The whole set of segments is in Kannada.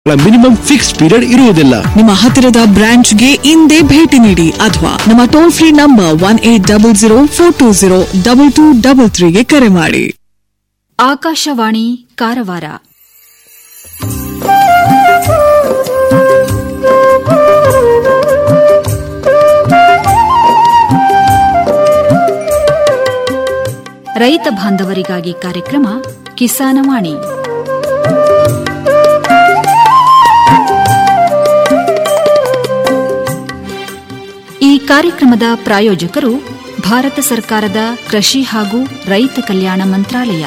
ಮಿನಿಮಮ್ ಫಿಕ್ಸ್ ಪೀರಿಯಡ್ ಇರುವುದಿಲ್ಲ ನಿಮ್ಮ ಹತ್ತಿರದ ಬ್ರಾಂಚ್ಗೆ ಇಂದೇ ಭೇಟಿ ನೀಡಿ ಅಥವಾ ನಮ್ಮ toll free number one eight double zero four two zero double two double ತ್ರೀಗೆ ಕರೆ ಮಾಡಿ ಆಕಾಶವಾಣಿ ಕಾರವಾರ ರೈತ ಬಾಂಧವರಿಗಾಗಿ ಕಾರ್ಯಕ್ರಮ ಕಿಸಾನವಾಣಿ ಈ ಕಾರ್ಯಕ್ರಮದ ಪ್ರಾಯೋಜಕರು ಭಾರತ ಸರ್ಕಾರದ ಕೃಷಿ ಹಾಗೂ ರೈತ ಕಲ್ಯಾಣ ಮಂತ್ರಾಲಯ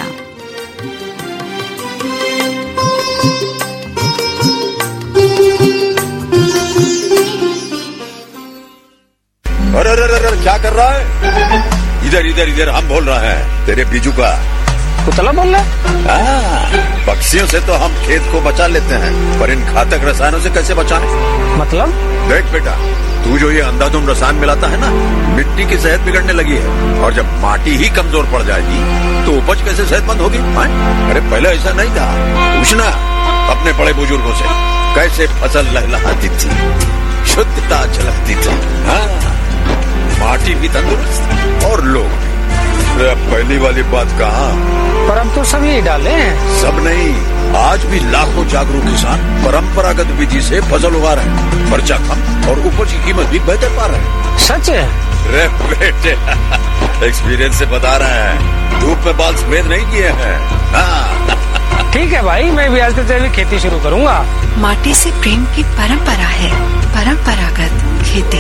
अरे अरे अरे अरे, क्या कर रहा है इधर इधर इधर हम बोल रहे हैं तेरे बीजू का कुतला बोल रहा है हाँ, पक्षियों से तो हम खेत को बचा लेते हैं पर इन घातक रसायनों से कैसे बचाएं? मतलब देख बेटा तू जो ये अंधाधुंध रसायन मिलाता है ना मिट्टी की सेहत बिगड़ने लगी है और जब माटी ही कमजोर पड़ जाएगी तो उपज कैसे सेहतमंद होगी हाँ? अरे पहले ऐसा नहीं था पूछना अपने बड़े बुजुर्गों से कैसे फसल लहलहाती थी शुद्धता झलकती थी हाँ माटी भी तंदुरुस्त और लोग भी अरे अब पहली वाली बात कहा पर हम तो सब यही डाले हैं सब नहीं आज भी लाखों जागरूक किसान परंपरागत विधि से फसल उगा रहे हैं खर्चा कम और उपज की कीमत भी बेहतर पा रहे हैं सच है रे बेटे एक्सपीरियंस से बता रहे हैं धूप में बाल सफेद नहीं किए हैं हाँ ठीक है भाई मैं भी आज से जैविक खेती शुरू करूंगा माटी से प्रेम की परंपरा है परंपरागत खेती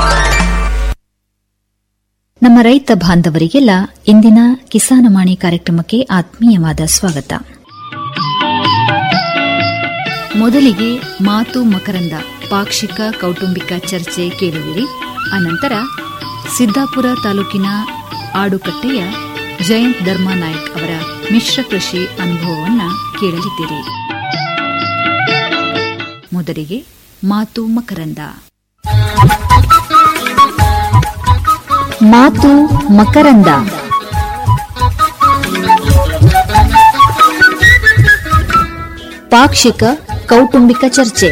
ನಮ್ಮ ರೈತ ಬಾಂಧವರಿಗೆಲ್ಲ ಇಂದಿನ ಕಿಸಾನವಾಣಿ ಕಾರ್ಯಕ್ರಮಕ್ಕೆ ಆತ್ಮೀಯವಾದ ಸ್ವಾಗತ ಮೊದಲಿಗೆ ಮಾತು ಮಕರಂದ ಪಾಕ್ಷಿಕ ಕೌಟುಂಬಿಕ ಚರ್ಚೆ ಕೇಳುವಿರಿ ಅನಂತರ ಸಿದ್ದಾಪುರ ತಾಲೂಕಿನ ಆಡುಕಟ್ಟೆಯ ಜಯಂತ್ ಧರ್ಮಾನಾಯ್ಕ್ ಅವರ ಮಿಶ್ರ ಕೃಷಿ ಅನುಭವವನ್ನ ಕೇಳಲಿದ್ದೀರಿ ಮೊದಲಿಗೆ ಮಾತು ಮಕರಂದ ಮಾತು ಮಕರಂದ ಪಾಕ್ಷಿಕ ಕೌಟುಂಬಿಕ ಚರ್ಚೆ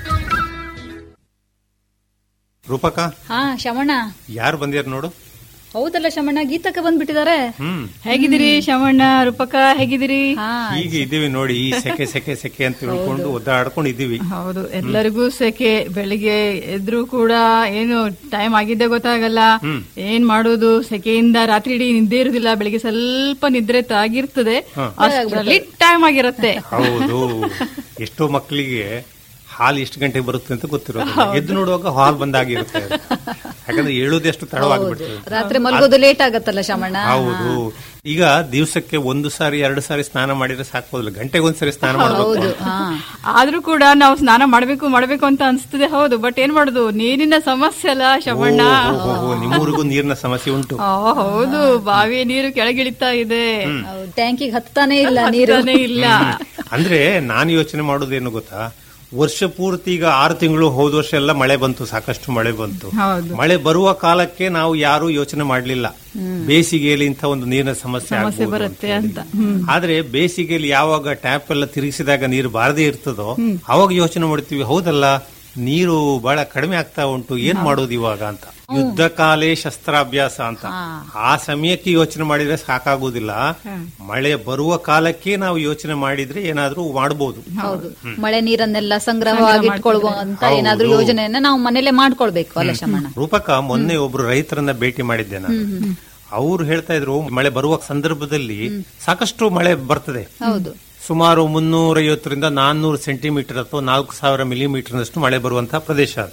ರೂಪಕ ಹಾ ಶಮಣ್ಣ ಯಾರು ಬಂದಿರ ನೋಡು ಹೌದಲ್ಲ ಶಮಣ್ಣ ಗೀತಕ್ಕೆ ಬಂದ್ಬಿಟ್ಟಿದ್ದಾರೆ ಹ್ಮ್ ಹೇಗಿದ್ದೀರಿ ಶಮಣ್ಣ ರೂಪಕ ಹೇಗಿದ್ದೀರಿ ಈಗ ಇದೀವಿ ನೋಡಿ ಈ ಸೆಕೆ ಸೆಕೆ ಸೆಕೆ ಅಂತ ತಿಳ್ಕೊಂಡು ಒದ್ದಾಡ್ಕೊಂಡು ಇದೀವಿ ಹೌದು ಎಲ್ಲರಿಗೂ ಸೆಕೆ ಬೆಳಿಗ್ಗೆ ಎದ್ರು ಕೂಡ ಏನು ಟೈಮ್ ಆಗಿದ್ದೆ ಗೊತ್ತಾಗಲ್ಲ ಏನ್ ಮಾಡೋದು ಸೆಕೆಯಿಂದ ರಾತ್ರಿ ಇಡೀ ನಿದ್ದೆ ಇರುದಿಲ್ಲ ಬೆಳಿಗ್ಗೆ ಸ್ವಲ್ಪ ನಿದ್ರೆ ಆಗಿರ್ತದೆ ಅಷ್ಟರಲ್ಲಿ ಟೈಮ್ ಆಗಿರುತ್ತೆ ಹೌದು ಎಷ್ಟೋ ಮಕ್ಕಳಿಗೆ ಹಾಲು ಎಷ್ಟು ಗಂಟೆಗೆ ಬರುತ್ತೆ ಅಂತ ಗೊತ್ತಿರೋದು ಎದ್ದು ನೋಡುವಾಗ ಹಾಲ್ ಬಂದಾಗಿರುತ್ತೆ ಅದು. ಯಾಕಂದ್ರೆ ಹೇಳೋದೆಷ್ಟು ತಡವಾಗ್ಬಿಡ್ತದೆ ರಾತ್ರಿ ಮಲ್ಗೋದು ಲೇಟ್ ಆಗತ್ತಲ್ಲ ಶಮಣ್ಣ ಹೌದು ಈಗ ದಿವಸಕ್ಕೆ ಒಂದು ಸಾರಿ ಎರಡು ಸಾರಿ ಸ್ನಾನ ಮಾಡಿದ್ರೆ ಸಾಕೋದಿಲ್ಲ ಗಂಟೆಗೆ ಒಂದ್ಸರಿ ಸ್ನಾನ ಮಾಡಬೇಕು ಆದ್ರೂ ಕೂಡ ನಾವು ಸ್ನಾನ ಮಾಡ್ಬೇಕು ಮಾಡ್ಬೇಕು ಅಂತ ಅನ್ಸ್ತದೆ ಹೌದು ಬಟ್ ಏನ್ ಮಾಡುದು ನೀರಿನ ಸಮಸ್ಯೆ ಅಲ್ಲ ಶಮಣ್ಣ ನಿಮ್ಮೂರಿಗೂ ನೀರಿನ ಸಮಸ್ಯೆ ಉಂಟು ಆ, ಹೌದು ಬಾವಿಯ ನೀರು ಕೆಳಗಿಳಿತಾ ಇದೆ ಟ್ಯಾಂಕಿಗೆ ಹತ್ತಾನೆ ಇಲ್ಲ ನೀರು ಹತ್ತಾನೇ ಇಲ್ಲ ಅಂದ್ರೆ ನಾನು ಯೋಚನೆ ಮಾಡೋದೇನು ಗೊತ್ತಾ ವರ್ಷ ಪೂರ್ತಿ ಈಗ ಆರು ತಿಂಗಳು ಹೋದ ವರ್ಷ ಎಲ್ಲ ಮಳೆ ಬಂತು ಸಾಕಷ್ಟು ಮಳೆ ಬಂತು ಹೌದು. ಮಳೆ ಬರುವ ಕಾಲಕ್ಕೆ ನಾವು ಯಾರು ಯೋಚನೆ ಮಾಡಲಿಲ್ಲ ಬೇಸಿಗೆಯಲ್ಲಿ ಇಂಥ ಒಂದು ನೀರಿನ ಸಮಸ್ಯೆ ಸಮಸ್ಯೆ ಆಗ್ಬೋದು ಬರುತ್ತೆ ಅಂತ ಅಂತ ಹೇಳಿ. ಆದ್ರೆ ಬೇಸಿಗೆಯಲ್ಲಿ ಯಾವಾಗ ಟ್ಯಾಪ್ ಎಲ್ಲ ತಿರುಗಿಸಿದಾಗ ನೀರು ಬಾರದೇ ಇರ್ತದೋ ಅವಾಗ ಯೋಚನೆ ಮಾಡ್ತೀವಿ ಹೌದಲ್ಲ ನೀರು ಬಹಳ ಕಡಿಮೆ ಆಗ್ತಾ ಉಂಟು ಏನ್ ಮಾಡೋದು ಇವಾಗ ಅಂತ ಯುದ್ಧ ಕಾಲೇ ಶಸ್ತ್ರಾಭ್ಯಾಸ ಅಂತ ಆ ಸಮಯಕ್ಕೆ ಯೋಚನೆ ಮಾಡಿದ್ರೆ ಸಾಕಾಗುದಿಲ್ಲ ಮಳೆ ಬರುವ ಕಾಲಕ್ಕೆ ನಾವು ಯೋಚನೆ ಮಾಡಿದ್ರೆ ಏನಾದ್ರೂ ಮಾಡಬಹುದು ಹೌದು ಮಳೆ ನೀರನ್ನೆಲ್ಲ ಸಂಗ್ರಹವಾಗಿ ಇಟ್ಕೊಳ್ಳುವ ಅಂತ ಏನಾದ್ರೂ ಹೌದು. ಯೋಜನೆಯನ್ನ ನಾವು ಮನೇಲೆ ಮಾಡ್ಕೊಳ್ಬೇಕು ಅಲ್ಲ ಶಮಣ್ಣ ರೂಪಕ ಮೊನ್ನೆ ಒಬ್ರು ರೈತರನ್ನ ಭೇಟಿ ಮಾಡಿದ್ದೆ ನಾನು ಅವ್ರು ಹೇಳ್ತಾ ಇದ್ರು ಮಳೆ ಬರುವ ಸಂದರ್ಭದಲ್ಲಿ ಸಾಕಷ್ಟು ಮಳೆ ಬರ್ತದೆ ಹೌದು ಸುಮಾರು ಮುನ್ನೂರೈವತ್ತರಿಂದ ನಾನ್ನೂರು ಸೆಂಟಿಮೀಟರ್ ಅಥವಾ ನಾಲ್ಕು ಸಾವಿರ ಮಿಲಿಮೀಟರ್ನಷ್ಟು ಮಳೆ ಬರುವಂತಹ ಪ್ರದೇಶ ಅದು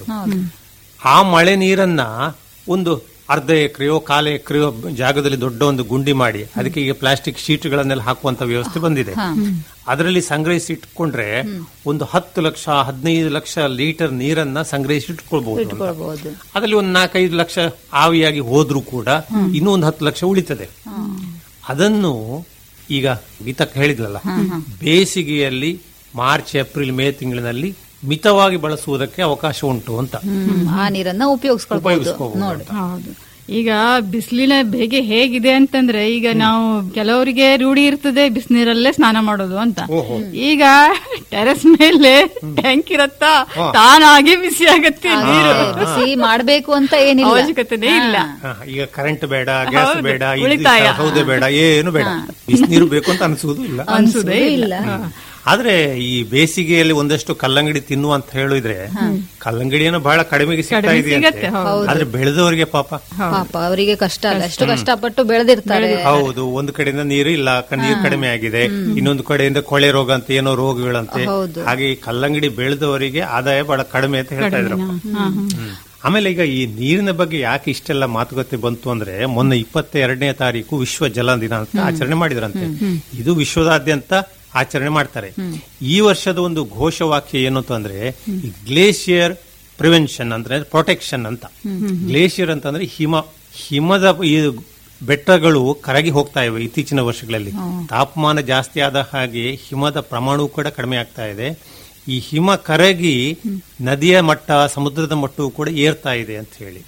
ಆ ಮಳೆ ನೀರನ್ನ ಒಂದು ಅರ್ಧ ಎಕರೆಯೋ ಕಾಲ ಎಕರೆಯೋ ಜಾಗದಲ್ಲಿ ದೊಡ್ಡ ಒಂದು ಗುಂಡಿ ಮಾಡಿ ಅದಕ್ಕೆ ಈಗ ಪ್ಲಾಸ್ಟಿಕ್ ಶೀಟ್ಗಳನ್ನೆಲ್ಲ ಹಾಕುವಂತ ವ್ಯವಸ್ಥೆ ಬಂದಿದೆ ಅದರಲ್ಲಿ ಸಂಗ್ರಹಿಸಿ ಇಟ್ಕೊಂಡ್ರೆ ಒಂದು ಹತ್ತು ಲಕ್ಷ ಹದಿನೈದು ಲಕ್ಷ ಲೀಟರ್ ನೀರನ್ನ ಸಂಗ್ರಹಿಸಿ ಇಟ್ಕೊಳ್ಬಹುದು ಅಂತ. ಇಟ್ಕೊಳ್ಬಹುದು ಅದರಲ್ಲಿ ಒಂದು ನಾಲ್ಕೈದು ಲಕ್ಷ ಆವಿಯಾಗಿ ಹೋದ್ರೂ ಕೂಡ ಇನ್ನೂ ಒಂದು ಹತ್ತು ಲಕ್ಷ ಉಳಿತದೆ ಅದನ್ನು ಈಗ ಗೀತಕ್ಕೆ ಹೇಳಿದ್ಲಲ್ಲ ಬೇಸಿಗೆಯಲ್ಲಿ ಮಾರ್ಚ್ ಏಪ್ರಿಲ್ ಮೇ ತಿಂಗಳಿನಲ್ಲಿ ಮಿತವಾಗಿ ಬಳಸುವುದಕ್ಕೆ ಅವಕಾಶ ಉಂಟು ಅಂತ ಹ್ಮ್, ಆ ನೀರನ್ನ ಉಪಯೋಗಿಸ್ಕೊಳ್ಬಹುದು ಉಪಯೋಗಿಸ್ಕೋಬಹುದು ನೋಡಿ ಅಂತ. ಹೌದು ಈಗ ಬಿಸಿಲಿನ ಬೇಗೆ ಹೇಗಿದೆ ಅಂತಂದ್ರೆ ಈಗ ನಾವು ಕೆಲವರಿಗೆ ರೂಢಿ ಇರ್ತದೆ ಬಿಸಿನೀರಲ್ಲೇ ಸ್ನಾನ ಮಾಡೋದು ಅಂತ ಈಗ ಟೆರೆಸ್ ಮೇಲೆ ಟ್ಯಾಂಕ್ ಇರತ್ತಾ ತಾನಾಗೆ ಬಿಸಿ ಆಗತ್ತೆ ನೀರು ಬಿಸಿ ಮಾಡ್ಬೇಕು ಅಂತ ಏನಿಲ್ಲ ಅವಶ್ಯಕತೆನೇ ಇಲ್ಲ ಹಾ, ಈಗ ಕರೆಂಟ್ ಬೇಡ ಗ್ಯಾಸ್ ಹೌದು, ಬೇಡ ಇದು ಉಳಿತಾಯ. ಸೌದೆ ಬೇಡ ಏನು ಬೇಡ ಬಿಸಿನೀರು ಬೇಕು ಅಂತ ಅನಿಸುವುದು ಇಲ್ಲ ಅನ್ಸುದೇ ಇಲ್ಲ ಆದ್ರೆ ಈ ಬೇಸಿಗೆಯಲ್ಲಿ ಒಂದಷ್ಟು ಕಲ್ಲಂಗಡಿ ತಿನ್ನು ಅಂತ ಹೇಳಿದ್ರೆ ಕಲ್ಲಂಗಡಿಯನ್ನು ಬಹಳ ಕಡಿಮೆಗೆ ಸಿಗ್ತಾ ಕಡಿಮೆ ಇದೆ ಸಿಗತ್ತೆ, ಅಂತೆ. ಹೌದು. ಆದ್ರೆ ಬೆಳೆದವರಿಗೆ ಪಾಪ ಪಾಪ ಅವರಿಗೆ ಕಷ್ಟ ಅಲ್ಲ ಎಷ್ಟು ಕಷ್ಟಪಟ್ಟು ಬೆಳೆದಿರ್ತಾರೆ ಹೌದು ಒಂದು ಕಡೆಯಿಂದ ನೀರು ಇಲ್ಲ ಕ- ನೀರು ಕಡಿಮೆ ಆಗಿದೆ ಇನ್ನೊಂದು ಕಡೆಯಿಂದ ಕೊಳೆ ರೋಗ ಅಂತ ಏನೋ ರೋಗಗಳಂತೆ ಹೌದು. ಹಾಗೆ ಈ ಕಲ್ಲಂಗಡಿ ಬೆಳೆದವರಿಗೆ ಆದಾಯ ಬಹಳ ಕಡಿಮೆ ಅಂತ ಹೇಳ್ತಾ ಇದ್ರಪ್ಪ ಹ್ಮ್. ಆಮೇಲೆ ಈಗ ಈ ನೀರಿನ ಬಗ್ಗೆ ಯಾಕೆ ಇಷ್ಟೆಲ್ಲ ಮಾತುಕತೆ ಬಂತು ಅಂದ್ರೆ ಮೊನ್ನೆ ಇಪ್ಪತ್ತೆರಡನೇ ತಾರೀಕು ವಿಶ್ವ ಜಲ ದಿನ ಅಂತ ಆಚರಣೆ ಮಾಡಿದ್ರಂತೆ ಇದು ವಿಶ್ವದಾದ್ಯಂತ ಆಚರಣೆ ಮಾಡ್ತಾರೆ ಈ ವರ್ಷದ ಒಂದು ಘೋಷವಾಕ್ಯ ಏನು ಅಂತಂದ್ರೆ ಈ ಗ್ಲೇಷಿಯರ್ ಪ್ರಿವೆನ್ಷನ್ ಅಂದ್ರೆ ಪ್ರೊಟೆಕ್ಷನ್ ಅಂತ ಗ್ಲೇಷಿಯರ್ ಅಂತಂದ್ರೆ ಹಿಮ ಹಿಮದ ಈ ಬೆಟ್ಟಗಳು ಕರಗಿ ಹೋಗ್ತಾ ಇವೆ ಇತ್ತೀಚಿನ ವರ್ಷಗಳಲ್ಲಿ ತಾಪಮಾನ ಜಾಸ್ತಿ ಆದ ಹಾಗೆ ಹಿಮದ ಪ್ರಮಾಣವೂ ಕೂಡ ಕಡಿಮೆ ಆಗ್ತಾ ಇದೆ ಈ ಹಿಮ ಕರಗಿ ನದಿಯ ಮಟ್ಟ ಸಮುದ್ರದ ಮಟ್ಟವೂ ಕೂಡ ಏರ್ತಾ ಇದೆ ಅಂತ ಹೇಳಿ